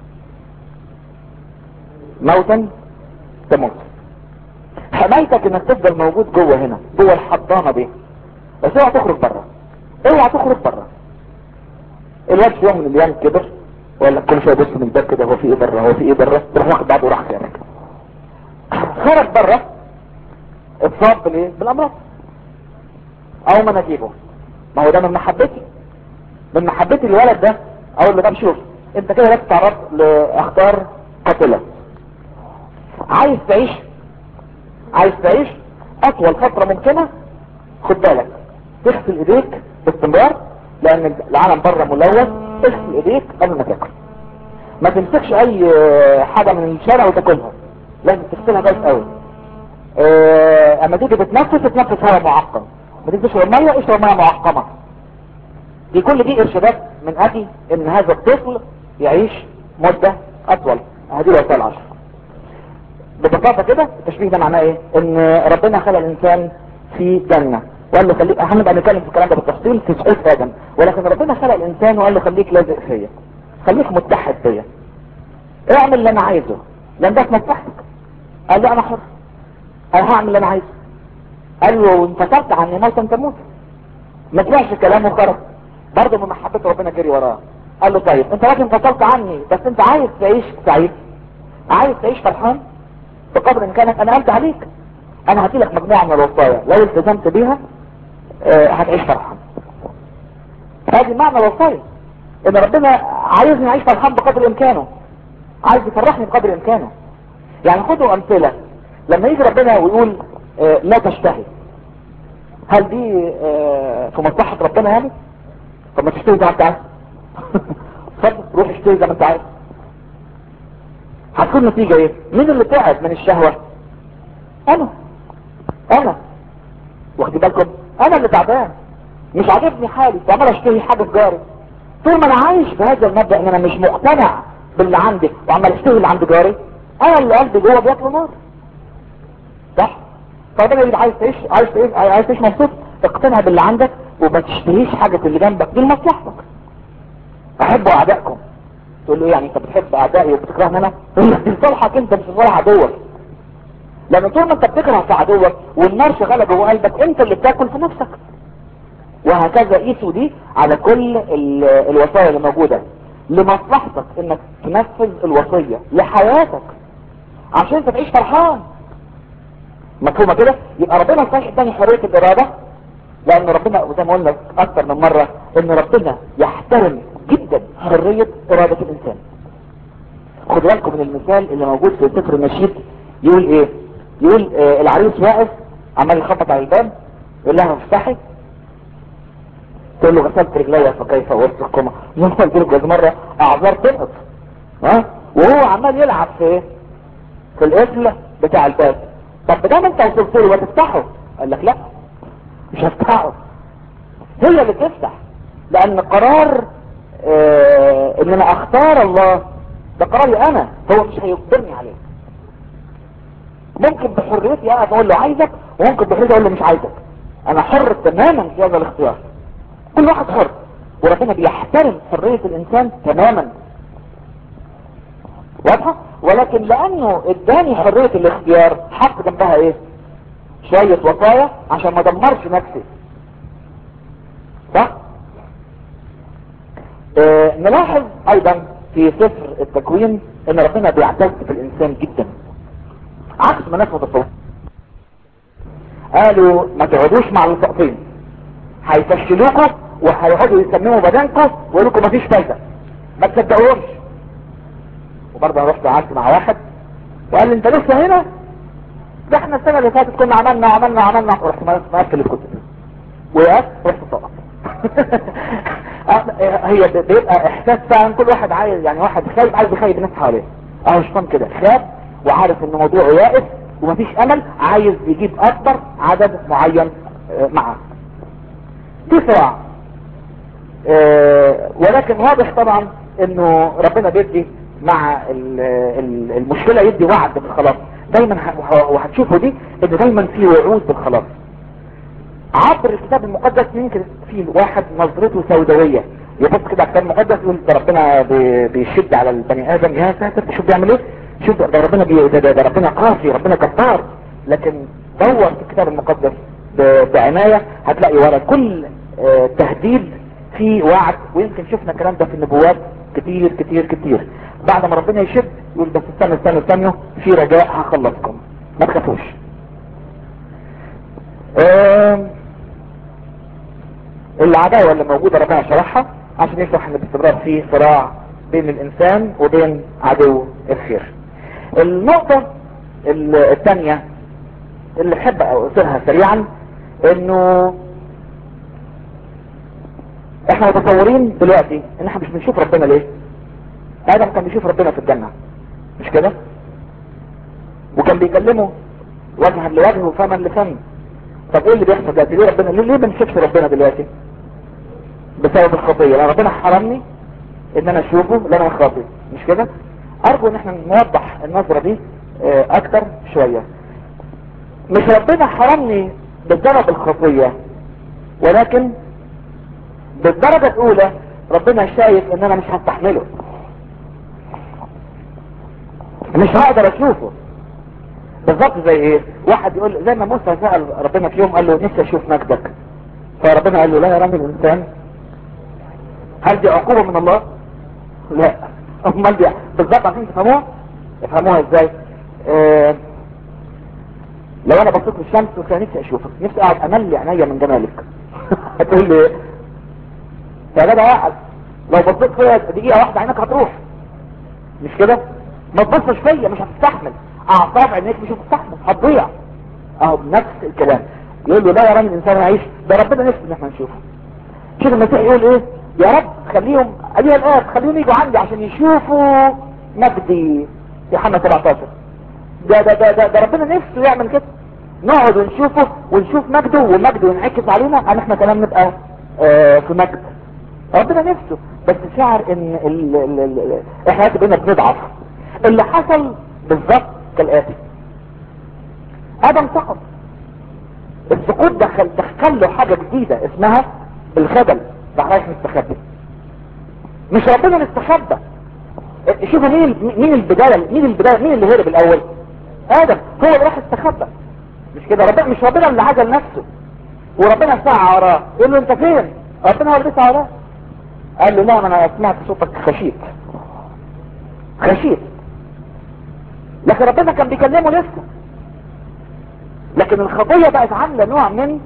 A: موتا تموت حمايتك انك تفضل موجود جوه هنا جوه الحضانة دي بس اوعى تخرج بره اوعى تخرج بره الواد في يوم من الايام كبر ولا كل شويه يبص من الباب كده هو في ايه بره هو في ايه بره تروح واخد بعضه وراح خارج خرج بره اتصاب بالايه بالامراض او مناجيبه ما هو ده من محبتي من محبتي الولد ده اقول له طب شوف انت كده لازم تعرض لاخطار قاتله عايز تعيش عايز تعيش اطول فتره ممكنه خد بالك تغسل ايديك باستمرار لان العالم بره ملوث اغسل ايديك قبل ما تاكل ما تمسكش اي حاجه من الشارع وتاكلها لازم تغسلها كويس قوي اه اما تيجي تتنفس تتنفس هواء معقم ما تيجي تشرب ميه اشرب ميه معقمه دي كل دي ارشادات من اجل ان هذا الطفل يعيش مده اطول هذه الوسائل العشر ببساطه كده التشبيه ده معناه ايه ان ربنا خلق الانسان في جنه وقال له خليك هنبقى نتكلم في الكلام ده بالتفصيل في سقوط ادم ولكن ربنا خلق الانسان وقال له خليك لازق فيا خليك متحد بيا اعمل اللي انا عايزه لان ده في مصلحتك قال له انا حر انا هعمل اللي انا عايزه قال له انفصلت عني موتا تموت ما سمعش كلامه خرج برضه من محبة ربنا جري وراه قال له طيب انت راجل انفصلت عني بس انت عايز تعيش سعيد عايز تعيش فرحان بقدر امكانك انا قلت عليك انا هدي لك مجموعة من الوصايا لو التزمت بيها اه هتعيش فرحان هذه معنى الوصايا ان ربنا عايزني اعيش فرحان بقدر امكانه عايز يفرحني بقدر امكانه يعني خدوا امثلة لما يجي ربنا ويقول آه لا تشتهي هل دي آه في مصلحة ربنا يعني طب ما تشتهي زي ما انت عايز اتفضل روح اشتهي زي ما انت عايز هتكون نتيجة ايه مين اللي تعب من الشهوة انا انا واخدين بالكم انا اللي تعبان مش عاجبني حالي وعمال اشتهي حاجة في جاري طول ما انا عايش بهذا المبدأ ان انا مش مقتنع باللي عندي وعمال اشتهي اللي عند جاري انا اللي قلبي جوه بياكل نار صح فربنا يقول عايز تعيش عايز تعيش عايز تعيش مبسوط اقتنع باللي عندك وما تشتهيش حاجة اللي جنبك دي لمصلحتك احبوا اعدائكم تقول له يعني انت بتحب اعدائي وبتكرهني انا يقول لك دي لصالحك انت مش لصالح عدوك لان طول ما انت بتكره في عدوك والنار شغاله جوه قلبك انت اللي بتاكل في نفسك وهكذا قيسوا دي على كل ال- الوصايا اللي موجوده لمصلحتك انك تنفذ الوصيه لحياتك عشان انت تعيش فرحان مفهومه كده يبقى ربنا صحيح اداني حريه الاراده لان ربنا زي ما قلنا اكثر من مره ان ربنا يحترم جدا حريه اراده الانسان خدوا بالكم من المثال اللي موجود في سفر النشيد يقول ايه يقول آه العريس واقف عمال يخبط على الباب يقول لها افتحي تقول له غسلت رجليا فكيف اوسخكما زي ما قلت لك كذا مره اعذار تنقص ها وهو عمال يلعب في ايه في القفل بتاع الباب طب ده ما انت وصلت له وتفتحه قال لك لا مش هفتحه هي اللي تفتح لان قرار اه ان انا اختار الله ده قراري انا هو مش هيجبرني عليه ممكن بحريتي اقف اقول له عايزك وممكن بحريتي اقول له مش عايزك انا حر تماما في هذا الاختيار كل واحد حر وربنا بيحترم حرية الانسان تماما واضحة ولكن لانه اداني حرية الاختيار حط جنبها ايه شوية وصايا عشان ما دمرش نفسي صح اه نلاحظ ايضا في سفر التكوين ان ربنا بيعتز في الانسان جدا عكس ما ناس متصور قالوا ما تقعدوش مع السقطين هيفشلوكوا وهيقعدوا يسمموا بدنكم ويقولوا لكم مفيش فايده ما تصدقوهمش وبرضه رحت قعدت مع واحد وقال لي انت لسه هنا ده احنا السنه اللي فاتت كنا عملنا وعملنا وعملنا ورحت مقفل الكتب وقفت ورحت سقط هي بيبقى احساس فعلا كل واحد عايز يعني واحد خايف عايز يخيب الناس حواليه اهو شيطان كده خاب وعارف ان موضوعه يائس ومفيش امل عايز يجيب اكبر عدد معين معاه في صراع اه ولكن واضح طبعا انه ربنا بيدي مع المشكلة يدي وعد بالخلاص دايما وهتشوفوا دي ان دايما في وعود بالخلاص عبر الكتاب المقدس يمكن في واحد نظرته سوداوية يبص كده على الكتاب المقدس يقول ده ربنا بيشد على البني ادم يا ساتر شوف بيعمل ايه شوف ده ربنا بي ده, ده ربنا قاسي ربنا جبار لكن دور في الكتاب المقدس بعناية هتلاقي ورا كل اه تهديد في وعد ويمكن شفنا الكلام ده في النبوات كتير كتير كتير بعد ما ربنا يشد يقول بس استنى استنى استنى في رجاء هخلصكم ما تخافوش اه العداوة اللي موجودة ربنا شرحها عشان يشرح ان باستمرار في صراع بين الانسان وبين عدو الخير النقطة الثانية اللي احب اقولها سريعا انه احنا متصورين دلوقتي ان احنا مش بنشوف ربنا ليه ادم كان بيشوف ربنا في الجنة مش كده وكان بيكلمه وجها لوجه وفما لفم طب ايه اللي بيحصل دلوقتي ليه ربنا ليه, ليه بنشوفش ربنا دلوقتي بسبب الخطية لان ربنا حرمني ان انا اشوفه لان انا خاطئ مش كده ارجو ان احنا نوضح النظرة دي اه اكتر شوية مش ربنا حرمني بسبب الخطية ولكن بالدرجة الاولى ربنا شايف ان انا مش هستحمله مش هقدر اشوفه بالظبط زي ايه واحد يقول زي ما موسى سأل ربنا في يوم قال له نفسي اشوف مجدك فربنا قال له لا يا رب الانسان هل دي عقوبة من الله لا امال دي بالظبط عشان تفهموها افهموها ازاي اه لو انا بصيت للشمس وكان نفسي اشوفك نفسي اقعد املي عينيا من جمالك هتقول لي ايه يا جدع واحد لو بصيت فيها دقيقة واحدة عينك هتروح مش كده ما تبصش فيا مش هتستحمل اعصاب عينيك مش هتستحمل هتضيع اهو بنفس الكلام يقول له لا يا راجل الانسان هيعيش ده ربنا نفسه ان احنا نشوفه شوف المسيح يقول ايه يا رب خليهم ايها الاب خليهم يجوا عندي عشان يشوفوا مجدي في يوحنا 17 ده ده ده ده, ده ربنا نفسه يعمل كده نقعد ونشوفه ونشوف مجده ومجده ينعكس علينا ان احنا كمان نبقى آه في مجد ربنا نفسه بس شعر ان ال ال ال احنا بقينا بنضعف اللي حصل بالظبط كالاتي ادم سقط السقوط دخل دخل له حاجه جديده اسمها الخبل راح رايح مستخبي مش ربنا اللي استخبى شوفوا مين مين البدايه مين البدايه مين اللي هرب الاول ادم هو اللي راح استخبى مش كده ربنا مش ربنا اللي عجل نفسه وربنا سعى وراه يقول له انت فين ربنا هو اللي سعى وراه قال له لا ما انا سمعت صوتك خشيت خشيت لكن ربنا كان بيكلمه لسه لكن الخطية بقت عاملة نوع من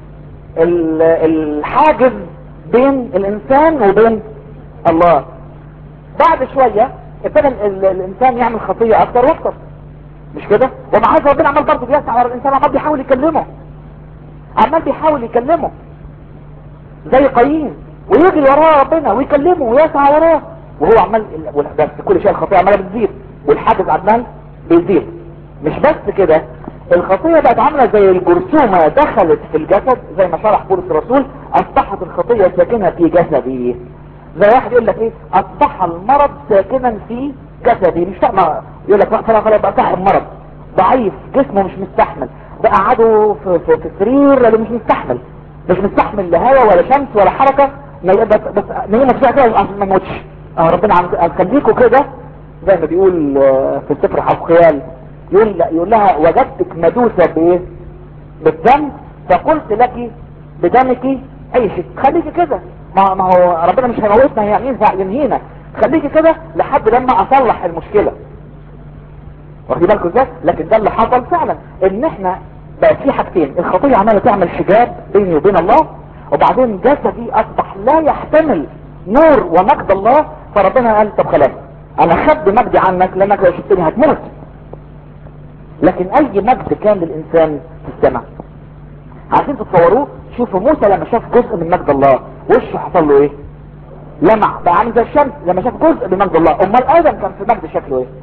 A: الحاجز بين الانسان وبين الله بعد شوية ابتدى الانسان يعمل خطية اكتر واكتر مش كده ومع هذا ربنا عمال برضه بيسعى ورا الانسان عمال بيحاول يكلمه عمال بيحاول يكلمه زي قايين ويجري وراه ربنا ويكلمه ويسعى وراه وهو عمال بس كل شيء الخطيئة عمالة بتزيد والحاجز عمال بيزيد مش بس كده الخطية بقت عاملة زي الجرثومة دخلت في الجسد زي ما شرح بولس الرسول اصبحت الخطية ساكنة في جسدي زي واحد يقول لك ايه اصبح المرض ساكنا في جسدي مش فاهم يقول لك خلاص خلاص بقى صاحب مرض ضعيف جسمه مش مستحمل بقى قعده في, في, في سرير لانه مش مستحمل مش مستحمل لا هواء ولا شمس ولا حركة ما بس بس نيمك فيها كده عشان ما نموتش اه ربنا هنخليكوا كده زي ما بيقول في السفر حفقيال يقول يقول لها وجدتك مدوسة بايه بالدم فقلت لك بدمك عيشك خليكي كده ما, ما هو ربنا مش هيموتنا يعني ينهينا خليكي كده لحد لما اصلح المشكلة واخدين بالكم ازاي لكن ده اللي حصل فعلا ان احنا بقى في حاجتين الخطية عمالة تعمل حجاب بيني وبين الله وبعدين جسدي اصبح لا يحتمل نور ومجد الله فربنا قال طب خلاص انا خد مجدي عنك لانك لو شفتني هتموت لكن اي مجد كان للانسان في السماء عايزين تتصوروه شوفوا موسى لما شاف جزء من مجد الله وشه حصل له ايه لمع بقى عامل زي الشمس لما شاف جزء من مجد الله امال ادم كان في مجد شكله ايه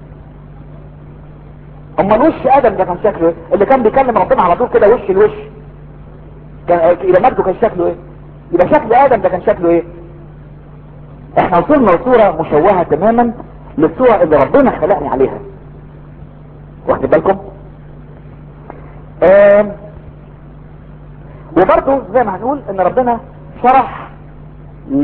A: امال وش ادم ده كان شكله ايه اللي كان بيكلم ربنا على طول كده وش لوش كان يبقى مجده كان شكله ايه يبقى شكل ادم ده كان شكله ايه احنا وصلنا لصورة مشوهة تماما للصورة اللي ربنا خلقني عليها واخد بالكم آه وبرضه زي ما هنقول ان ربنا شرح ل...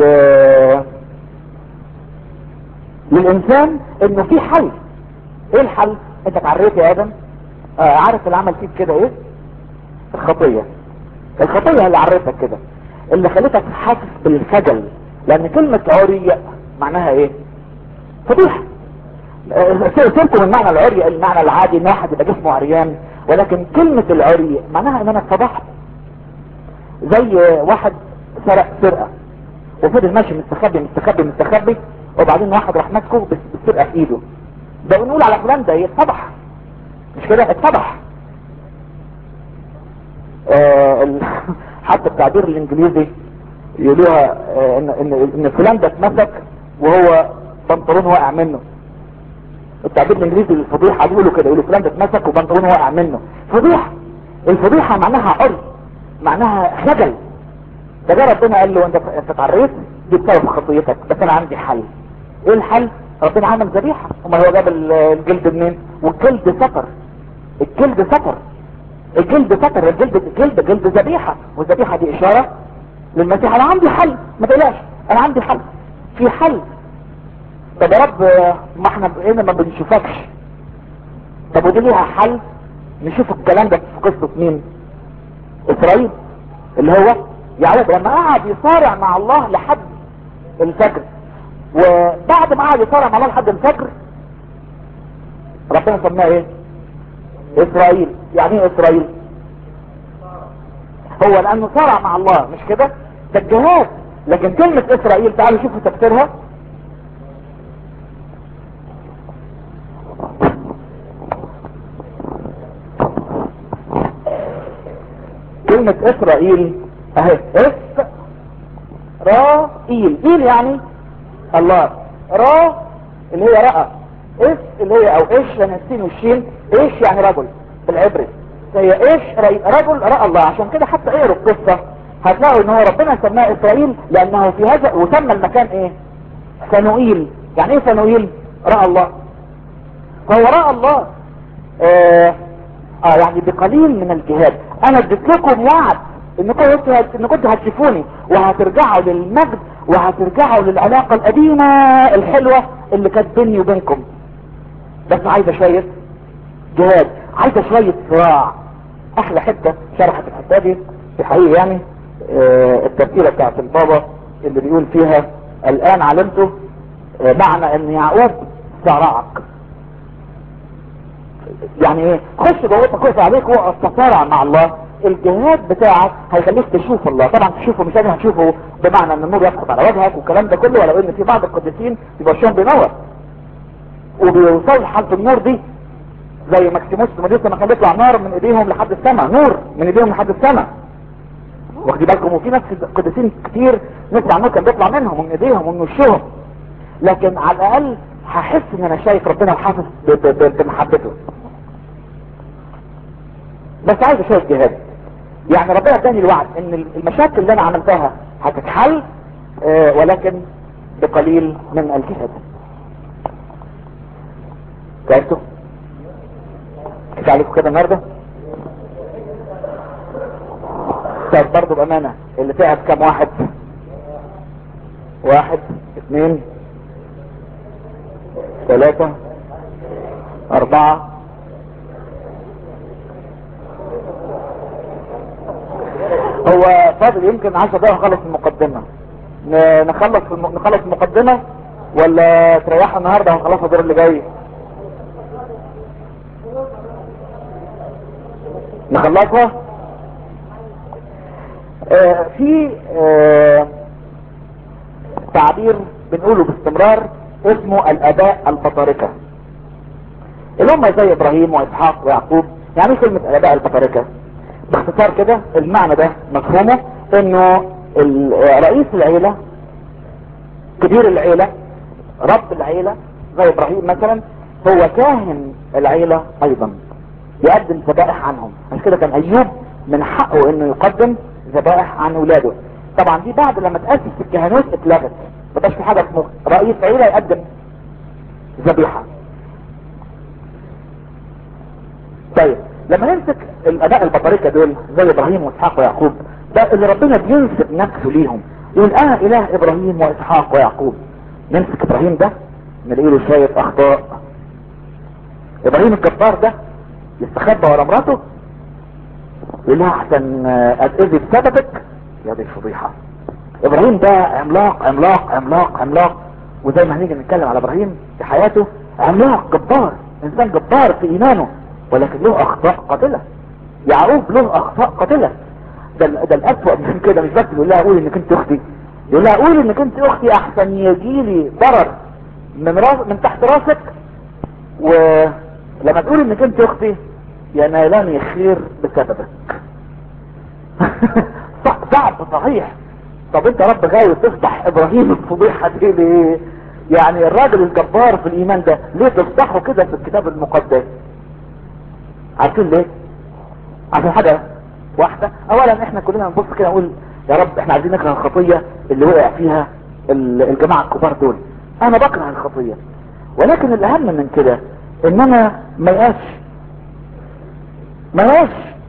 A: للانسان انه في حل ايه الحل انت اتعريت يا ادم آه عارف اللي عمل فيك كده ايه الخطية الخطية اللي عرفتك كده اللي خلتك حاسس بالخجل لان كلمة عري معناها ايه فضيحة سيبكم من معنى العري المعنى العادي ان واحد يبقى جسمه عريان ولكن كلمة العري معناها ان انا اتفضحت زي واحد سرق سرقة وفضل ماشي مستخبي مستخبي مستخبي وبعدين واحد راح ماسكه بالسرقة في ايده ده بنقول على فلان ده اتفضح مش كده اتفضح آه حتى التعبير الانجليزي يقولوها آه ان ان ان فلان ده اتمسك وهو بنطلون واقع منه التعبير الانجليزي للفضيحه بيقولوا كده يقولوا فلان ده اتمسك وبنطلون واقع منه فضيحه الفضيحه معناها عري معناها خجل ده جه ربنا قال له انت انت اتعريت دي بسبب خطيتك بس انا عندي حل ايه الحل ربنا عمل ذبيحه امال هو جاب الجلد منين والجلد سفر الجلد سفر الجلد سفر الجلد الجلد جلد ذبيحه والذبيحه دي اشاره للمسيح انا عندي حل ما تقلقش انا عندي حل في حل طب يا رب ما احنا هنا ما بنشوفكش طب ودي ليها حل نشوف الكلام ده في قصة مين اسرائيل اللي هو يعقوب لما قعد يصارع مع الله لحد الفجر وبعد ما قعد يصارع مع الله لحد الفجر ربنا سماه ايه اسرائيل يعني ايه اسرائيل هو لانه صارع مع الله مش كده ده الجهاد لكن كلمة اسرائيل تعالوا شوفوا تفسيرها كلمة اسرائيل اهي اس را ايل ايل يعني الله را اللي هي رأى اس اللي هي او ايش يعني السين والشين ايش يعني رجل بالعبري هي ايش رجل رأى الله عشان كده حتى اقروا القصة هتلاقوا ان هو ربنا سماه اسرائيل لانه في هذا وسمى المكان ايه سنوئيل يعني ايه سنوئيل رأى الله فهو رأى الله آه, اه يعني بقليل من الجهاد انا اديت لكم وعد انكم ان كنتوا هتشوفوني وهترجعوا للمجد وهترجعوا للعلاقة القديمة الحلوة اللي كانت بيني وبينكم بس عايزة شوية جهاد عايزة شوية صراع احلى حتة شرحت الحتة دي في حقيقة يعني اه الترتيبة بتاعت البابا اللي بيقول فيها الان علمته اه معنى ان يعقوب صرعك يعني ايه خش جوه خش عليك وقف تصارع مع الله الجهاد بتاعك هيخليك تشوف الله طبعا تشوفه مش لازم هتشوفه بمعنى ان النور يسقط على وجهك والكلام ده كله ولو ان في بعض القديسين يبقى وشهم بينور وبيوصلوا لحالة النور دي زي ماكسيموس مدرسة ما كان بيطلع نار من ايديهم لحد السماء نور من ايديهم لحد السماء واخدي بالكم وفي ناس قديسين كتير نسمع النور كان بيطلع منهم ومن ايديهم ومن وشهم لكن على الاقل هحس ان انا شايف ربنا وحاسس بمحبته بس عايز شوية جهاد يعني ربنا اداني الوعد ان المشاكل اللي انا عملتها هتتحل آه ولكن بقليل من الجهاد تعرفتوا كيف عليكم كده النهاردة طيب برضه بامانة اللي تعب كام واحد واحد اثنين ثلاثة اربعة هو فاضل يمكن 10 دقايق نخلص المقدمة نخلص نخلص المقدمة ولا تريحوا النهاردة ونخلصها الدور اللي جاي نخلصها آه في آه تعبير بنقوله باستمرار اسمه الاباء البطاركة اللي هم زي ابراهيم واسحاق ويعقوب يعني كلمة الاباء البطاركة باختصار كده المعنى ده مفهومه انه رئيس العيلة كبير العيلة رب العيلة زي ابراهيم مثلا هو كاهن العيلة ايضا يقدم ذبائح عنهم عشان كده كان ايوب من حقه انه يقدم ذبائح عن ولاده طبعا دي بعد لما تأسس الكهنوت اتلغت مبقاش في حاجة اسمه رئيس عيلة يقدم ذبيحة طيب لما نمسك الاباء البطاركة دول زي ابراهيم واسحاق ويعقوب ده اللي ربنا بينسب نفسه ليهم يقول انا اله ابراهيم واسحاق ويعقوب نمسك ابراهيم ده نلاقي له شوية اخطاء ابراهيم الجبار ده يستخبى ورا مراته يقول لها احسن اتأذي بسببك يا دي فضيحة ابراهيم ده عملاق عملاق عملاق عملاق وزي ما هنيجي نتكلم على ابراهيم في حياته عملاق جبار انسان جبار في ايمانه ولكن له اخطاء قاتلة يعقوب له اخطاء قاتلة ده, ده الاسوأ من كده مش بس يقول لها قولي انك انت اختي يقول لها قولي انك انت اختي احسن يجيلي ضرر من راس من تحت راسك ولما تقولي انك انت اختي ينالني خير بسببك صعب صحيح طب انت رب غاوي تفضح ابراهيم الفضيحة دي ليه يعني الراجل الجبار في الايمان ده ليه تفضحه كده في الكتاب المقدس عارفين ليه عشان حاجة واحدة اولا احنا كلنا نبص كده نقول يا رب احنا عايزين نكره الخطية اللي وقع فيها الجماعة الكبار دول انا بكره الخطية ولكن الاهم من كده ان انا ما يقاش ما يقاش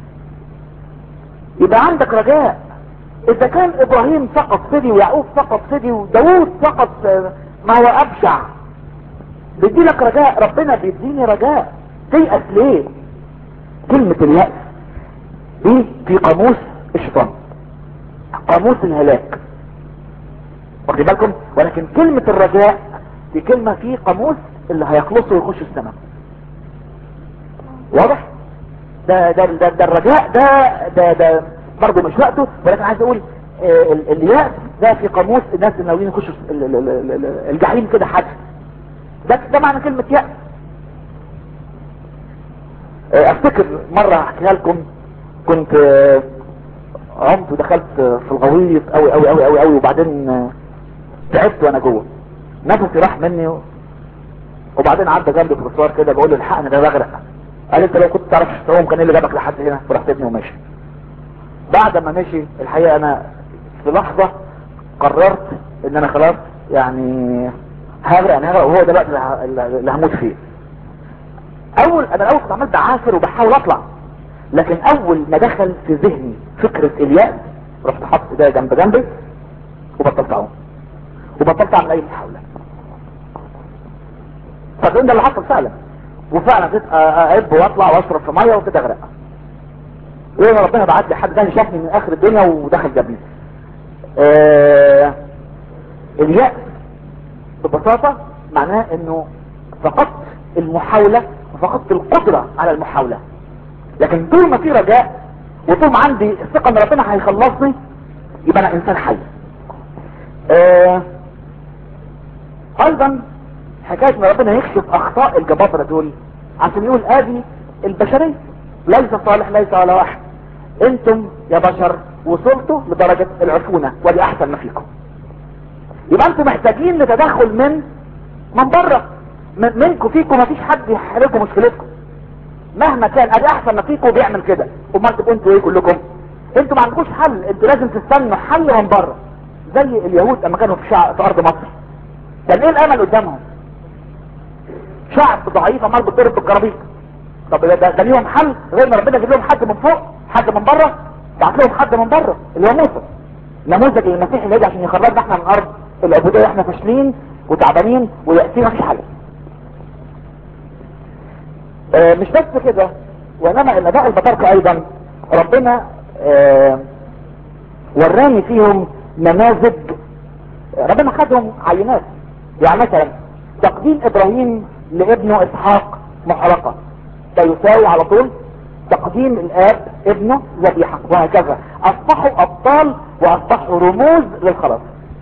A: يبقى عندك رجاء اذا كان ابراهيم سقط ثدي ويعقوب سقط ثدي وداوود سقط ما هو ابشع بيدي لك رجاء ربنا بيديني رجاء تيأس ليه كلمة اليأس دي في قاموس الشيطان قاموس الهلاك واخد بالكم ولكن كلمة الرجاء دي كلمة في قاموس اللي هيخلصوا ويخشوا السماء واضح ده ده ده, ده الرجاء ده ده ده برضه مش وقته ولكن عايز اقول آه اليأس ده في قاموس الناس اللي ناويين يخشوا الجحيم كده حد ده ده معنى كلمة يأس آه افتكر مرة احكيها لكم كنت آه عمت ودخلت في الغويط قوي قوي قوي قوي قوي وبعدين آه، تعبت وانا جوه نفسي راح مني و... وبعدين عدى جنبي بروسوار كده بقول له الحقني ده بغرق قال انت لو كنت تعرف تعوم كان ايه اللي جابك لحد هنا ورحت ابني وماشي بعد ما مشي الحقيقه انا في لحظه قررت ان انا خلاص يعني هغرق انا هغرق وهو ده الوقت اللي ه- اللي هموت فيه اول انا الاول كنت عمال بعافر وبحاول اطلع لكن اول ما دخل في ذهني فكرة اليأس رحت حاطط ايديا جنب جنبي وبطلت اعوم وبطلت اعمل اي محاولة فالدين ده اللي حصل فعلا وفعلا جيت اعب واطلع واشرب في ميه وكده اغرق وانا ربنا بعت لي حد تاني شافني من اخر الدنيا ودخل جابني آه اليأس ببساطة معناه انه فقدت المحاولة وفقدت القدرة على المحاولة لكن طول ما في رجاء وطول ما عندي الثقة ان ربنا هيخلصني يبقى انا انسان حي آه ايضا حكاية ان ربنا يكشف اخطاء الجبابرة دول عشان يقول ادي البشرية ليس صالح ليس على واحد انتم يا بشر وصلتوا لدرجة العفونة ودي احسن ما فيكم يبقى انتم محتاجين لتدخل من من بره من منكم فيكم مفيش حد يحل لكم مشكلتكم مهما كان ادي احسن ما فيكم بيعمل كده امال تبقوا انتوا ايه كلكم انتوا ما عندكوش حل انتوا لازم تستنوا حل من بره زي اليهود لما كانوا في, شع... في ارض مصر كان ايه الامل قدامهم شعب ضعيف عمال بيضرب بالجرابيط طب ده, ده, ده ليهم حل غير ما ربنا يجيب لهم حد من فوق حد من بره بعت لهم حد من بره اللي هو موسى نموذج المسيح اللي يجي عشان يخرجنا احنا من ارض العبوديه احنا فاشلين وتعبانين ويأتي مفيش حل آه مش بس كده وانما الاباء البطاركة ايضا ربنا آه وراني فيهم نماذج ربنا خدهم عينات يعني مثلا تقديم ابراهيم لابنه اسحاق محرقة ده يساوي على طول تقديم الاب ابنه ذبيحة وهكذا اصبحوا ابطال واصبحوا رموز للخلاص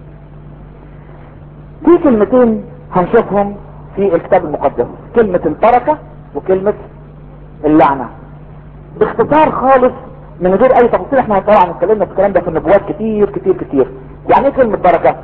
A: في كلمتين هنشوفهم في الكتاب المقدس كلمة البركة وكلمة اللعنة باختصار خالص من غير اي تفاصيل احنا طبعا اتكلمنا في الكلام ده في النبوات كتير كتير كتير يعني ايه كلمة بركة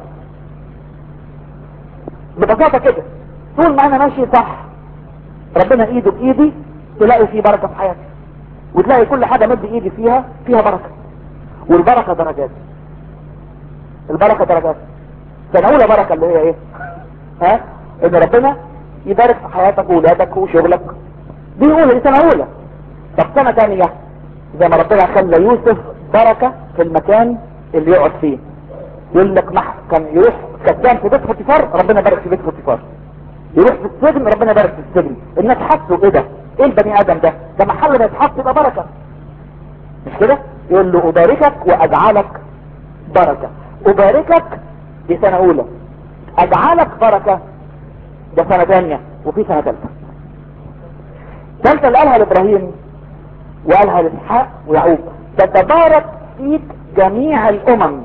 A: ببساطة كده طول ما انا ماشي صح ربنا ايده بايدي تلاقي فيه بركة في حياتي وتلاقي كل حاجة مد ايدي فيها فيها بركة والبركة درجات البركة درجات سنة اولى بركة اللي هي ايه ها ان ربنا يبارك في حياتك وولادك وشغلك دي اولى دي سنة اولى طب سنة تانية زي ما ربنا خلى يوسف بركة في المكان اللي يقعد فيه يقول لك مح كان يروح كتان في بيت فوتيفار ربنا بارك في بيت فوتيفار يروح في السجن ربنا بارك في السجن الناس حسوا ايه ده ايه البني ادم ده ده محل ما يتحط يبقى بركة مش كده يقول له اباركك واجعلك بركة اباركك دي سنة اولى اجعلك بركة ده سنة تانية وفي سنة تالتة تالتة اللي قالها لابراهيم وقالها لاسحاق ويعقوب تتبارك فيك جميع الامم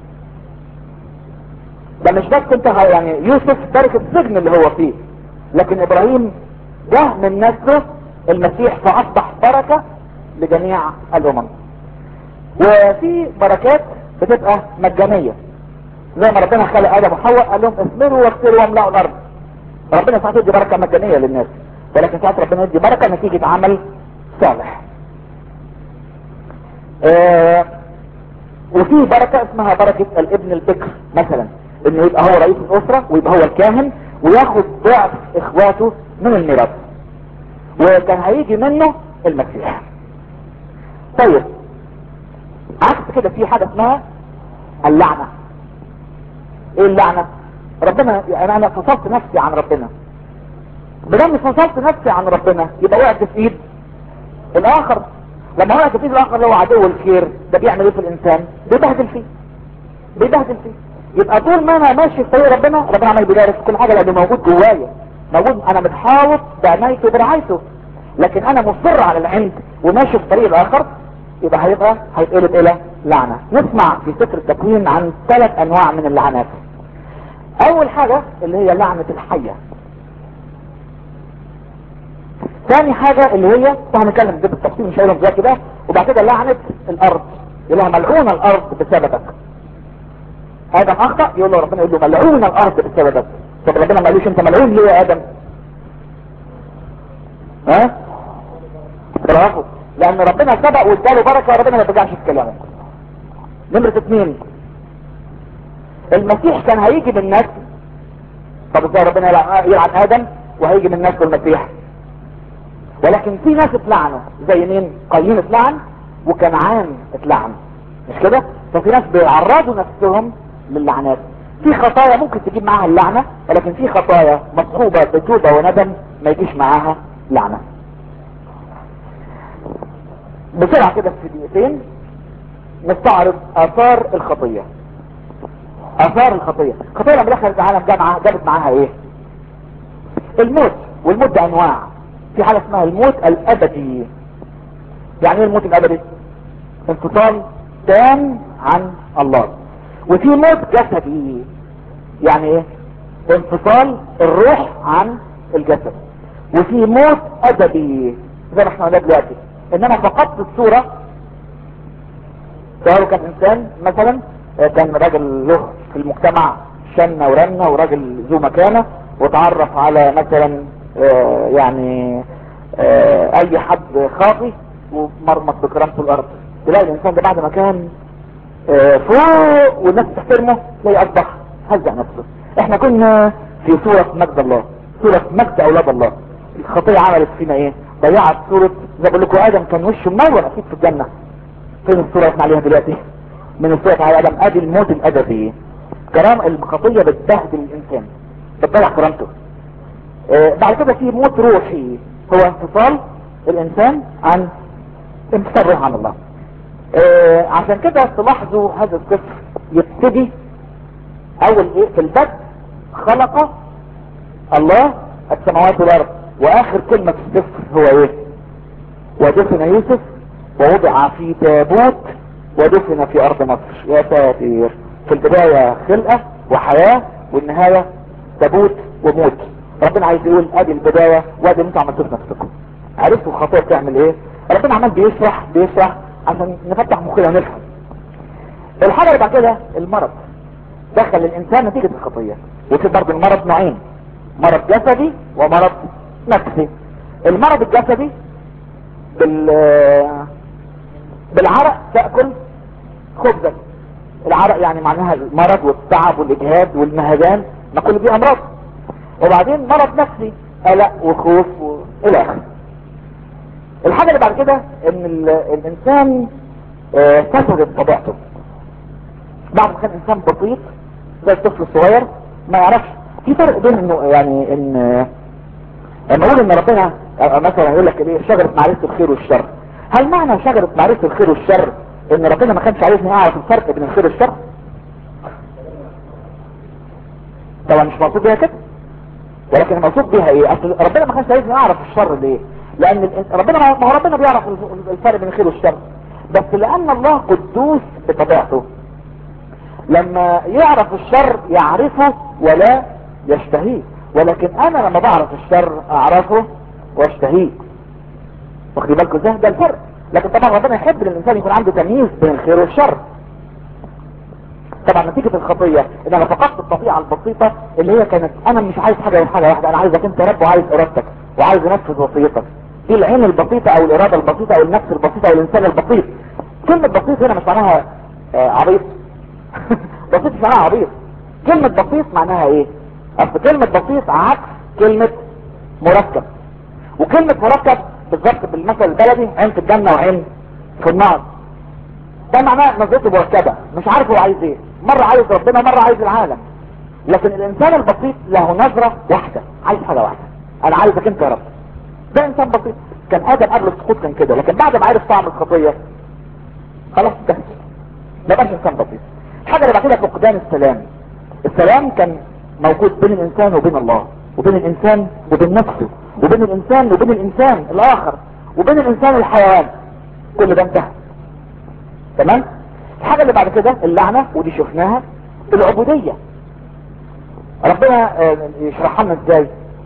A: ده مش بس انت يعني يوسف بارك السجن اللي هو فيه لكن ابراهيم جه من نسله المسيح فاصبح بركة لجميع الامم وفي بركات بتبقى مجانية زي ما ربنا خلق ادم وحواء قال لهم اثمروا واكثروا واملأوا الارض ربنا ساعات يدي بركة مجانية للناس ولكن ساعات ربنا يدي بركة نتيجة عمل صالح آه وفي بركة اسمها بركة الابن البكر مثلا انه يبقى هو رئيس الاسرة ويبقى هو الكاهن وياخد ضعف اخواته من الميراث وكان هيجي منه المسيح طيب عكس كده في حاجة اسمها اللعنة ايه اللعنة ربنا يعني انا فصلت نفسي عن ربنا بدل فصلت نفسي عن ربنا يبقى وقعت في ايد الاخر لما وقعت في ايد الاخر اللي هو عدو الخير ده بيعمل ايه في الانسان بيبهدل فيه بيبهدل فيه يبقى طول ما انا ماشي في طريق ربنا ربنا عمال بيدارس كل حاجه لانه موجود جوايا موجود انا متحاوط بعنايته برعايته لكن انا مصر على العند وماشي في طريق الاخر يبقى هيبقى هيتقلب الى لعنه نسمع في سفر التكوين عن ثلاث انواع من اللعنات اول حاجه اللي هي لعنه الحيه ثاني حاجة اللي هي هنتكلم ده بالتفصيل مش هقولهم دلوقتي ده وبعد كده لعنة الارض يقول لها ملعون الارض بسببك ادم اخطا يقول له ربنا يقول له ملعون الارض بسببك طب ربنا ما قالوش انت ملعون ليه يا ادم ها برافو لان ربنا سبق واداله بركه وربنا ما بيرجعش في كلامه نمرة اثنين المسيح كان هيجي من نسل طب ازاي ربنا يلعن يلعن ادم وهيجي من نسل المسيح ولكن في ناس اتلعنوا زي مين قايين اتلعن وكنعان اتلعن مش كده ففي ناس بيعرضوا نفسهم للعنات في خطايا ممكن تجيب معاها اللعنة ولكن في خطايا مصحوبة بتوبة وندم ما يجيش معاها لعنة بسرعة كده في دقيقتين نستعرض اثار الخطية اثار الخطية الخطية لما دخلت العالم جامعة جابت معاها ايه الموت والموت ده انواع في حاجة اسمها الموت الابدي يعني ايه الموت الابدي انفصال تام عن الله وفي موت جسدي يعني ايه انفصال الروح عن الجسد وفي موت ادبي زي ما احنا قلنا دلوقتي ان انا فقدت الصورة سواء كان انسان مثلا كان راجل له في المجتمع شنة ورنة وراجل ذو مكانة وتعرف على مثلا آه يعني آه اي حد خاطي ومرمط بكرامته الارض تلاقي الانسان ده بعد ما كان آه فوق والناس تحترمه تلاقي اصبح هزع نفسه احنا كنا في صورة مجد الله صورة مجد اولاد الله الخطية عملت فينا ايه ضيعت صورة زي بقول لكم ادم كان وشه منور اكيد في الجنة فين الصورة احنا عليها دلوقتي من الصورة على ادم ادي الموت الادبي كرام الخطية بتبهدل الانسان بتضيع كرامته آه بعد كده في موت روحي هو انفصال الانسان عن انفصال روح عن الله آه عشان كده تلاحظوا هذا السفر يبتدي اول ايه في البدء خلق الله السماوات والارض واخر كلمة في السفر هو ايه ودفن يوسف ووضع في تابوت ودفن في ارض مصر يا ساتر في البداية خلقة وحياة والنهاية تابوت وموت ربنا عايز يقول ادي البداية وادي اللي انتوا عملتوه في نفسكم عرفتوا الخطية بتعمل ايه ربنا عمال بيشرح بيشرح عشان نفتح مخنا ونفهم الحاجة اللي بعد كده المرض دخل الانسان نتيجة الخطية وفي برضه المرض نوعين مرض جسدي ومرض نفسي المرض الجسدي بال بالعرق تأكل خبزك العرق يعني معناها المرض والتعب والاجهاد والنهجان ما كل دي امراض وبعدين مرض نفسي قلق وخوف والى اخره الحاجة اللي بعد كده ان الانسان فسدت طبيعته بعد ما كان انسان بسيط زي الطفل الصغير ما يعرفش في فرق بين انه يعني ان لما اقول ان ربنا مثلا يقول لك ايه شجرة معرفة الخير والشر هل معنى شجرة معرفة الخير والشر ان ربنا ما كانش عايزني اعرف الفرق بين الخير والشر طبعا مش مقصود بيها كده ولكن المقصود بيها ايه اصل ربنا ما كانش عايزني اعرف الشر ليه لان ربنا ما هو ربنا بيعرف الفرق بين الخير والشر بس لان الله قدوس بطبيعته لما يعرف الشر يعرفه ولا يشتهيه ولكن انا لما بعرف الشر اعرفه واشتهيه واخدي بالكم ده ده الفرق لكن طبعا ربنا يحب ان الانسان يكون عنده تمييز بين الخير والشر طبعا نتيجة الخطية ان انا فقدت الطبيعة البسيطة اللي هي كانت انا مش عايز حاجة غير حاجة واحدة انا عايزك انت يا رب وعايز ارادتك وعايز انفذ وصيتك دي العين البسيطة او الارادة البسيطة او النفس البسيطة او الانسان البسيط كلمة بسيط هنا مش معناها آه عبيط بسيط مش معناها عبيط كلمة بسيط معناها ايه اصل كلمة بسيط عكس كلمة مركب وكلمة مركب بالظبط بالمثل البلدي عين في الجنة وعين في النار ده معناه نظرته مركبة مش عارف هو عايز ايه مرة عايز ربنا مرة عايز العالم لكن الانسان البسيط له نظرة واحدة عايز حاجة واحدة انا عايزك انت يا رب ده انسان بسيط كان ادم قبل السقوط كان كده لكن بعد ما عرف طعم الخطية خلاص انتهت ما بقاش انسان بسيط الحاجة اللي بعد كده فقدان السلام السلام كان موجود بين الانسان وبين الله وبين الانسان وبين نفسه وبين الانسان وبين الانسان الاخر وبين الانسان والحيوان كل ده انتهى تمام الحاجة اللي بعد كده اللعنة ودي شفناها العبودية ربنا يشرحها لنا ازاي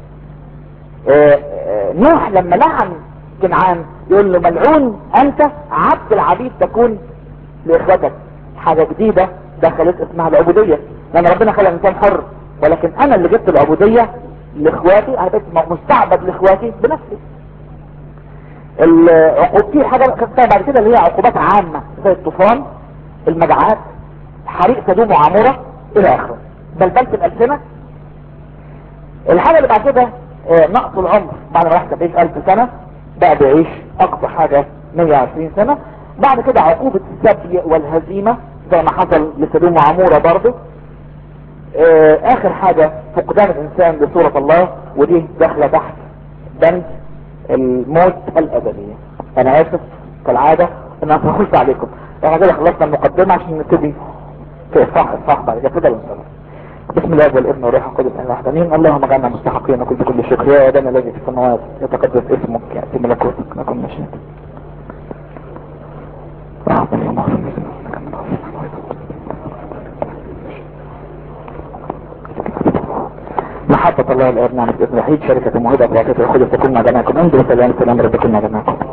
A: نوح لما لعن كنعان يقول له ملعون انت عبد العبيد تكون لاخواتك حاجة جديدة دخلت اسمها العبودية لان ربنا خلق الانسان حر ولكن انا اللي جبت العبودية لاخواتي انا بقيت مستعبد لاخواتي بنفسي العقوب في حاجة كانت بعد كده اللي هي عقوبات عامة زي الطوفان المجاعات حريق سدوم وعمورة الى اخره بلبلة الالسنة الحاجة اللي بعد كده آه، نقص العمر بعد ما راح 70 الف سنة بقى بيعيش اقصى حاجة 120 سنة بعد كده عقوبة السبي والهزيمة زي ما حصل لسدوم وعمورة برضه آه، اخر حاجة فقدان الانسان لصورة الله ودي داخلة تحت بند الموت الابدية انا اسف كالعادة ان انا هخش عليكم احنا كده خلصنا المقدمة عشان نبتدي في اصحاح اصحاح بعد كده تفضل نصلي بسم الله والابن والروح القدس اله واحد امين اللهم اجعلنا مستحقين كل كل شكر يا ابانا الذي في السماوات يتقدس اسمك ياتي ملكوتك نكن مشيئتك أعطني الله محبة الله الآب نعمة ابن وحيد شركة موهبة بركة الخلق تكون مع جميعكم انظروا سلام سلام ربكم مع جميعكم